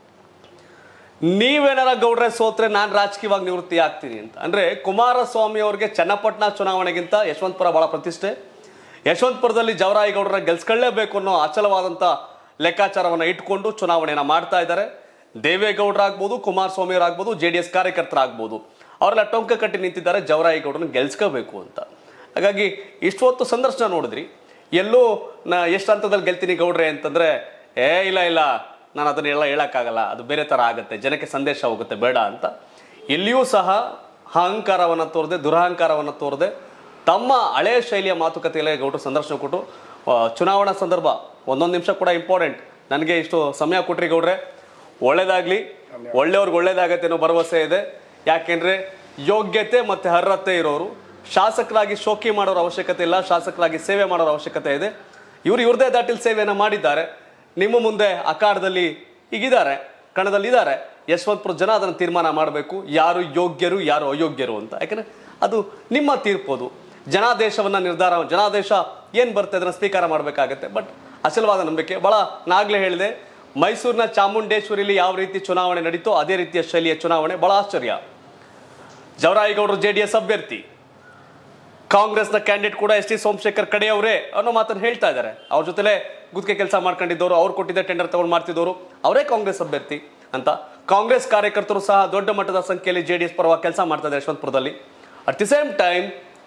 ನೀವೇನಾರ ಗೌಡ್ರೆ ಸೋತ್ರೆ ನಾನು ರಾಜಕೀಯವಾಗಿ ನಿವೃತ್ತಿ ಆಗ್ತೀನಿ ಅಂತ ಅಂದ್ರೆ ಕುಮಾರಸ್ವಾಮಿ ಅವ್ರಿಗೆ ಚನ್ನಪಟ್ಟಣ ಚುನಾವಣೆಗಿಂತ ಯಶವಂತಪುರ ಬಹಳ ಪ್ರತಿಷ್ಠೆ ಯಶವಂತಪುರದಲ್ಲಿ ಜವರಾಯಿಗೌಡರ ಗೆಲ್ಸ್ಕೊಳ್ಳೇಬೇಕು ಅನ್ನೋ ಅಚಲವಾದಂಥ ಲೆಕ್ಕಾಚಾರವನ್ನು ಇಟ್ಕೊಂಡು ಚುನಾವಣೆಯನ್ನು ಮಾಡ್ತಾ ಇದ್ದಾರೆ ದೇವೇಗೌಡರಾಗ್ಬೋದು ಕುಮಾರಸ್ವಾಮಿ ಅವರಾಗ್ಬೋದು ಜೆ ಡಿ ಎಸ್ ಕಾರ್ಯಕರ್ತರಾಗ್ಬೋದು ಅವರೆಲ್ಲ ಟೊಂಕ ಕಟ್ಟಿ ನಿಂತಿದ್ದಾರೆ ಜವರಾಯಿಗೌಡರನ್ನ ಗೆಲ್ಸ್ಕೋಬೇಕು ಅಂತ ಹಾಗಾಗಿ ಇಷ್ಟು ಹೊತ್ತು ಸಂದರ್ಶನ ನೋಡಿದ್ರಿ ಎಲ್ಲೂ ನಾ ಎಷ್ಟು ಹಂತದಲ್ಲಿ ಗೆಲ್ತೀನಿ ಗೌಡ್ರೆ ಅಂತಂದ್ರೆ ಏ ಇಲ್ಲ ಇಲ್ಲ ನಾನು ಅದನ್ನ ಎಲ್ಲ ಹೇಳಕ್ಕಾಗಲ್ಲ ಅದು ಬೇರೆ ಥರ ಆಗುತ್ತೆ ಜನಕ್ಕೆ ಸಂದೇಶ ಹೋಗುತ್ತೆ ಬೇಡ ಅಂತ ಎಲ್ಲಿಯೂ ಸಹ ಅಹಂಕಾರವನ್ನು ತೋರದೆ ದುರಹಂಕಾರವನ್ನು ತೋರದೆ ತಮ್ಮ ಹಳೆಯ ಶೈಲಿಯ ಮಾತುಕತೆಯಲ್ಲೇ ಗೌಡ್ರು ಸಂದರ್ಶನ ಕೊಟ್ಟು ಆ, ಚುನಾವಣಾ ಸಂದರ್ಭ ಒಂದೊಂದು ನಿಮಿಷ ಕೂಡ ಇಂಪಾರ್ಟೆಂಟ್ ನನಗೆ ಇಷ್ಟು ಸಮಯ ಕೊಟ್ರಿ ಗೌಡ್ರೆ ಒಳ್ಳೇದಾಗ್ಲಿ ಒಳ್ಳೆಯವ್ರಿಗೆ ಒಳ್ಳೇದಾಗತ್ತೆ ಅನ್ನೋ ಭರವಸೆ ಇದೆ ಯಾಕೆಂದ್ರೆ ಯೋಗ್ಯತೆ ಮತ್ತೆ ಅರ್ಹತೆ ಇರೋರು ಶಾಸಕರಾಗಿ ಶೋಕಿ ಮಾಡೋರ ಅವಶ್ಯಕತೆ ಇಲ್ಲ ಶಾಸಕರಾಗಿ ಸೇವೆ ಮಾಡೋರ ಅವಶ್ಯಕತೆ ಇದೆ ಇವರು ಇವ್ರದೇ ದಾಟಿಲ್ ಸೇವೆಯನ್ನು ಮಾಡಿದ್ದಾರೆ ನಿಮ್ಮ ಮುಂದೆ ಅಖಾಡದಲ್ಲಿ ಈಗಿದ್ದಾರೆ ಕಣದಲ್ಲಿ ಇದ್ದಾರೆ ಯಶವಂತಪುರ ಜನ ಅದನ್ನು ತೀರ್ಮಾನ ಮಾಡಬೇಕು ಯಾರು ಯೋಗ್ಯರು ಯಾರು ಅಯೋಗ್ಯರು ಅಂತ ಯಾಕಂದ್ರೆ ಅದು ನಿಮ್ಮ ತೀರ್ಪು ಅದು ಜನಾದೇಶವನ್ನ ನಿರ್ಧಾರ ಜನಾದೇಶ ಏನು ಬರುತ್ತೆ ಅದನ್ನು ಸ್ವೀಕಾರ ಮಾಡಬೇಕಾಗತ್ತೆ ಬಟ್ ಅಚಲವಾದ ನಂಬಿಕೆ ಭಾಳ ನಾಗ್ಲೇ ಹೇಳಿದೆ ಮೈಸೂರಿನ ಚಾಮುಂಡೇಶ್ವರಿಲಿ ಯಾವ ರೀತಿ ಚುನಾವಣೆ ನಡೀತೋ ಅದೇ ರೀತಿಯ ಶೈಲಿಯ ಚುನಾವಣೆ ಬಹಳ ಆಶ್ಚರ್ಯ ಜವರಾಯಿಗೌಡರು ಜೆ ಡಿ ಎಸ್ ಅಭ್ಯರ್ಥಿ ಕಾಂಗ್ರೆಸ್ನ ಕ್ಯಾಂಡಿಡೇಟ್ ಕೂಡ ಎಸ್ ಟಿ ಸೋಮಶೇಖರ್ ಕಡೆಯವರೇ ಅನ್ನೋ ಮಾತನ್ನು ಹೇಳ್ತಾ ಇದ್ದಾರೆ ಅವ್ರ ಜೊತೆಲೆ ಗುತ್ತಿಗೆ ಕೆಲಸ ಮಾಡ್ಕೊಂಡಿದ್ದವರು ಅವ್ರು ಕೊಟ್ಟಿದ್ದ ಟೆಂಡರ್ ತಗೊಂಡು ಮಾಡ್ತಿದ್ದವರು ಅವರೇ ಕಾಂಗ್ರೆಸ್ ಅಭ್ಯರ್ಥಿ ಅಂತ ಕಾಂಗ್ರೆಸ್ ಕಾರ್ಯಕರ್ತರು ಸಹ ದೊಡ್ಡ ಮಟ್ಟದ ಸಂಖ್ಯೆಯಲ್ಲಿ ಜೆ ಡಿ ಎಸ್ ಪರವಾಗಿ ಕೆಲಸ ಮಾಡ್ತಾ ಇದ್ದಾರೆ ಯಶವಂತಪುರದಲ್ಲಿ ಅಟ್ ದಿ ಸೇಮ್ ಟೈಮ್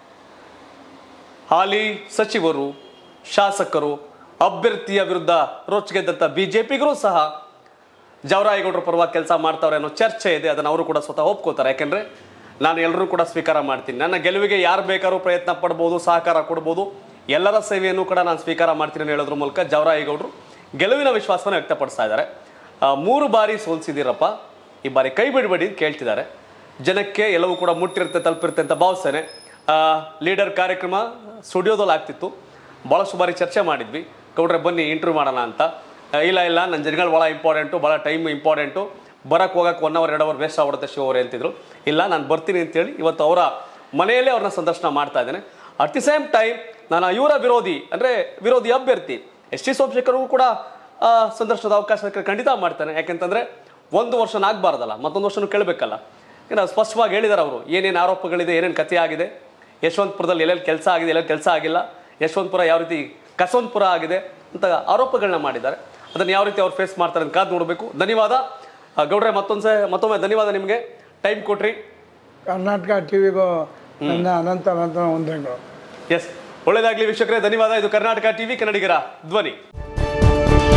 ಹಾಲಿ ಸಚಿವರು ಶಾಸಕರು ಅಭ್ಯರ್ಥಿಯ ವಿರುದ್ಧ ರೋಚಗೆದ್ದಂಥ ಬಿಜೆಪಿಗರು ಸಹ ಜವರಾಯಗೌಡರ ಪರವಾಗಿ ಕೆಲಸ ಮಾಡ್ತಾವ್ರೆ ಅನ್ನೋ ಚರ್ಚೆ ಇದೆ ಅದನ್ನು ಅವರು ಕೂಡ ಸ್ವತಃ ಒಪ್ಕೋತಾರೆ ಯಾಕೆಂದ್ರೆ ನಾನು ಎಲ್ಲರೂ ಕೂಡ ಸ್ವೀಕಾರ ಮಾಡ್ತೀನಿ ನನ್ನ ಗೆಲುವಿಗೆ ಯಾರು ಬೇಕಾದ್ರೂ ಪ್ರಯತ್ನ ಪಡ್ಬೋದು ಸಹಕಾರ ಕೊಡ್ಬೋದು ಎಲ್ಲರ ಸೇವೆಯನ್ನು ಕೂಡ ನಾನು ಸ್ವೀಕಾರ ಮಾಡ್ತೀನಿ ಅಂತ ಹೇಳೋದ್ರ ಮೂಲಕ ಜವರಾಯಗೌಡರು ಗೆಲುವಿನ ವಿಶ್ವಾಸವನ್ನು ವ್ಯಕ್ತಪಡಿಸ್ತಾ ಇದ್ದಾರೆ ಆ, ಮೂರು ಬಾರಿ ಸೋಲ್ಸಿದ್ದೀರಪ್ಪ ಈ ಬಾರಿ ಕೈ ಬಿಡಬೇಡಿ ಅಂತ ಕೇಳ್ತಿದ್ದಾರೆ ಜನಕ್ಕೆ ಎಲ್ಲವೂ ಕೂಡ ಮುಟ್ಟಿರುತ್ತೆ ತಲುಪಿರುತ್ತೆ ಅಂತ ಭಾವಿಸ್ತೇನೆ ಲೀಡರ್ ಕಾರ್ಯಕ್ರಮ ಸ್ಟುಡಿಯೋದಲ್ಲಿ ಆಗ್ತಿತ್ತು ಭಾಳಷ್ಟು ಬಾರಿ ಚರ್ಚೆ ಮಾಡಿದ್ವಿ ಗೌಡ್ರೆ ಬನ್ನಿ ಇಂಟರ್ವ್ಯೂ ಮಾಡೋಣ ಅಂತ ಆ, ಇಲ್ಲ ಇಲ್ಲ ನನ್ನ ಜನಗಳು ಭಾಳ ಇಂಪಾರ್ಟೆಂಟು ಭಾಳ ಟೈಮ್ ಇಂಪಾರ್ಟೆಂಟು ಬರಕ್ಕೆ ಹೋಗಕ್ಕೆ ಒನ್ ಅವರ್ ಎರಡು ಅವರ್ ವೇಸ್ಟ್ ಆಗ್ಬಿಡುತ್ತೆ ಶಿವ ಅವರೇ ಅಂತಿದ್ರು ಇಲ್ಲ ನಾನು ಬರ್ತೀನಿ ಅಂತೇಳಿ ಇವತ್ತು ಅವರ ಮನೆಯಲ್ಲೇ ಅವ್ರನ್ನ ಸಂದರ್ಶನ ಮಾಡ್ತಾ ಇದ್ದೇನೆ ಅಟ್ ದಿ ಸೇಮ್ ಟೈಮ್ ನಾನು ಇವರ ವಿರೋಧಿ ಅಂದರೆ ವಿರೋಧಿ ಅಭ್ಯರ್ಥಿ ಎಸ್ ಟಿ ಸೋಮಶೇಖರ್ಗೂ ಕೂಡ ಆ, ಸಂದರ್ಶನದ ಅವಕಾಶ ಸಿಕ್ಕರೆ ಖಂಡಿತ ಮಾಡ್ತಾನೆ ಯಾಕೆಂತಂದರೆ ಒಂದು ವರ್ಷ ಆಗಬಾರ್ದಲ್ಲ ಮತ್ತೊಂದು ವರ್ಷನೂ ಕೇಳಬೇಕಲ್ಲ ಏನ ಸ್ಪಷ್ಟವಾಗಿ ಹೇಳಿದ್ದಾರೆ ಅವರು ಏನೇನು ಆರೋಪಗಳಿದೆ ಏನೇನು ಕಥೆ ಆಗಿದೆ ಯಶವಂತಪುರದಲ್ಲಿ ಎಲ್ಲೆಲ್ಲಿ ಕೆಲಸ ಆಗಿದೆ ಎಲ್ಲೆಲ್ಲಿ ಕೆಲಸ ಆಗಿಲ್ಲ ಯಶವಂತಪುರ ಯಾವ ರೀತಿ ಕಸವಂತಪುರ ಆಗಿದೆ ಅಂತ ಆರೋಪಗಳನ್ನ ಮಾಡಿದ್ದಾರೆ ಅದನ್ನು ಯಾವ ರೀತಿ ಅವ್ರು ಫೇಸ್ ಮಾಡ್ತಾರೆ ಅಂತ ಕಾದು ನೋಡಬೇಕು ಧನ್ಯವಾದ ಆ, ಗೌಡ್ರೆ ಮತ್ತೊಂದು ಸ ಮತ್ತೊಮ್ಮೆ ಧನ್ಯವಾದ ನಿಮಗೆ ಟೈಮ್ ಕೊಟ್ರಿ ಕರ್ನಾಟಕ ಟಿವಿಗೂ ನನ್ನ ಅನಂತ ಅನಂತ ವಂದನೆಗಳು ಎಸ್ ಒಳ್ಳೇದಾಗ್ಲಿ ವೀಕ್ಷಕರೇ ಧನ್ಯವಾದ ಇದು ಕರ್ನಾಟಕ ಟಿವಿ ಕನ್ನಡಿಗರ ಧ್ವನಿ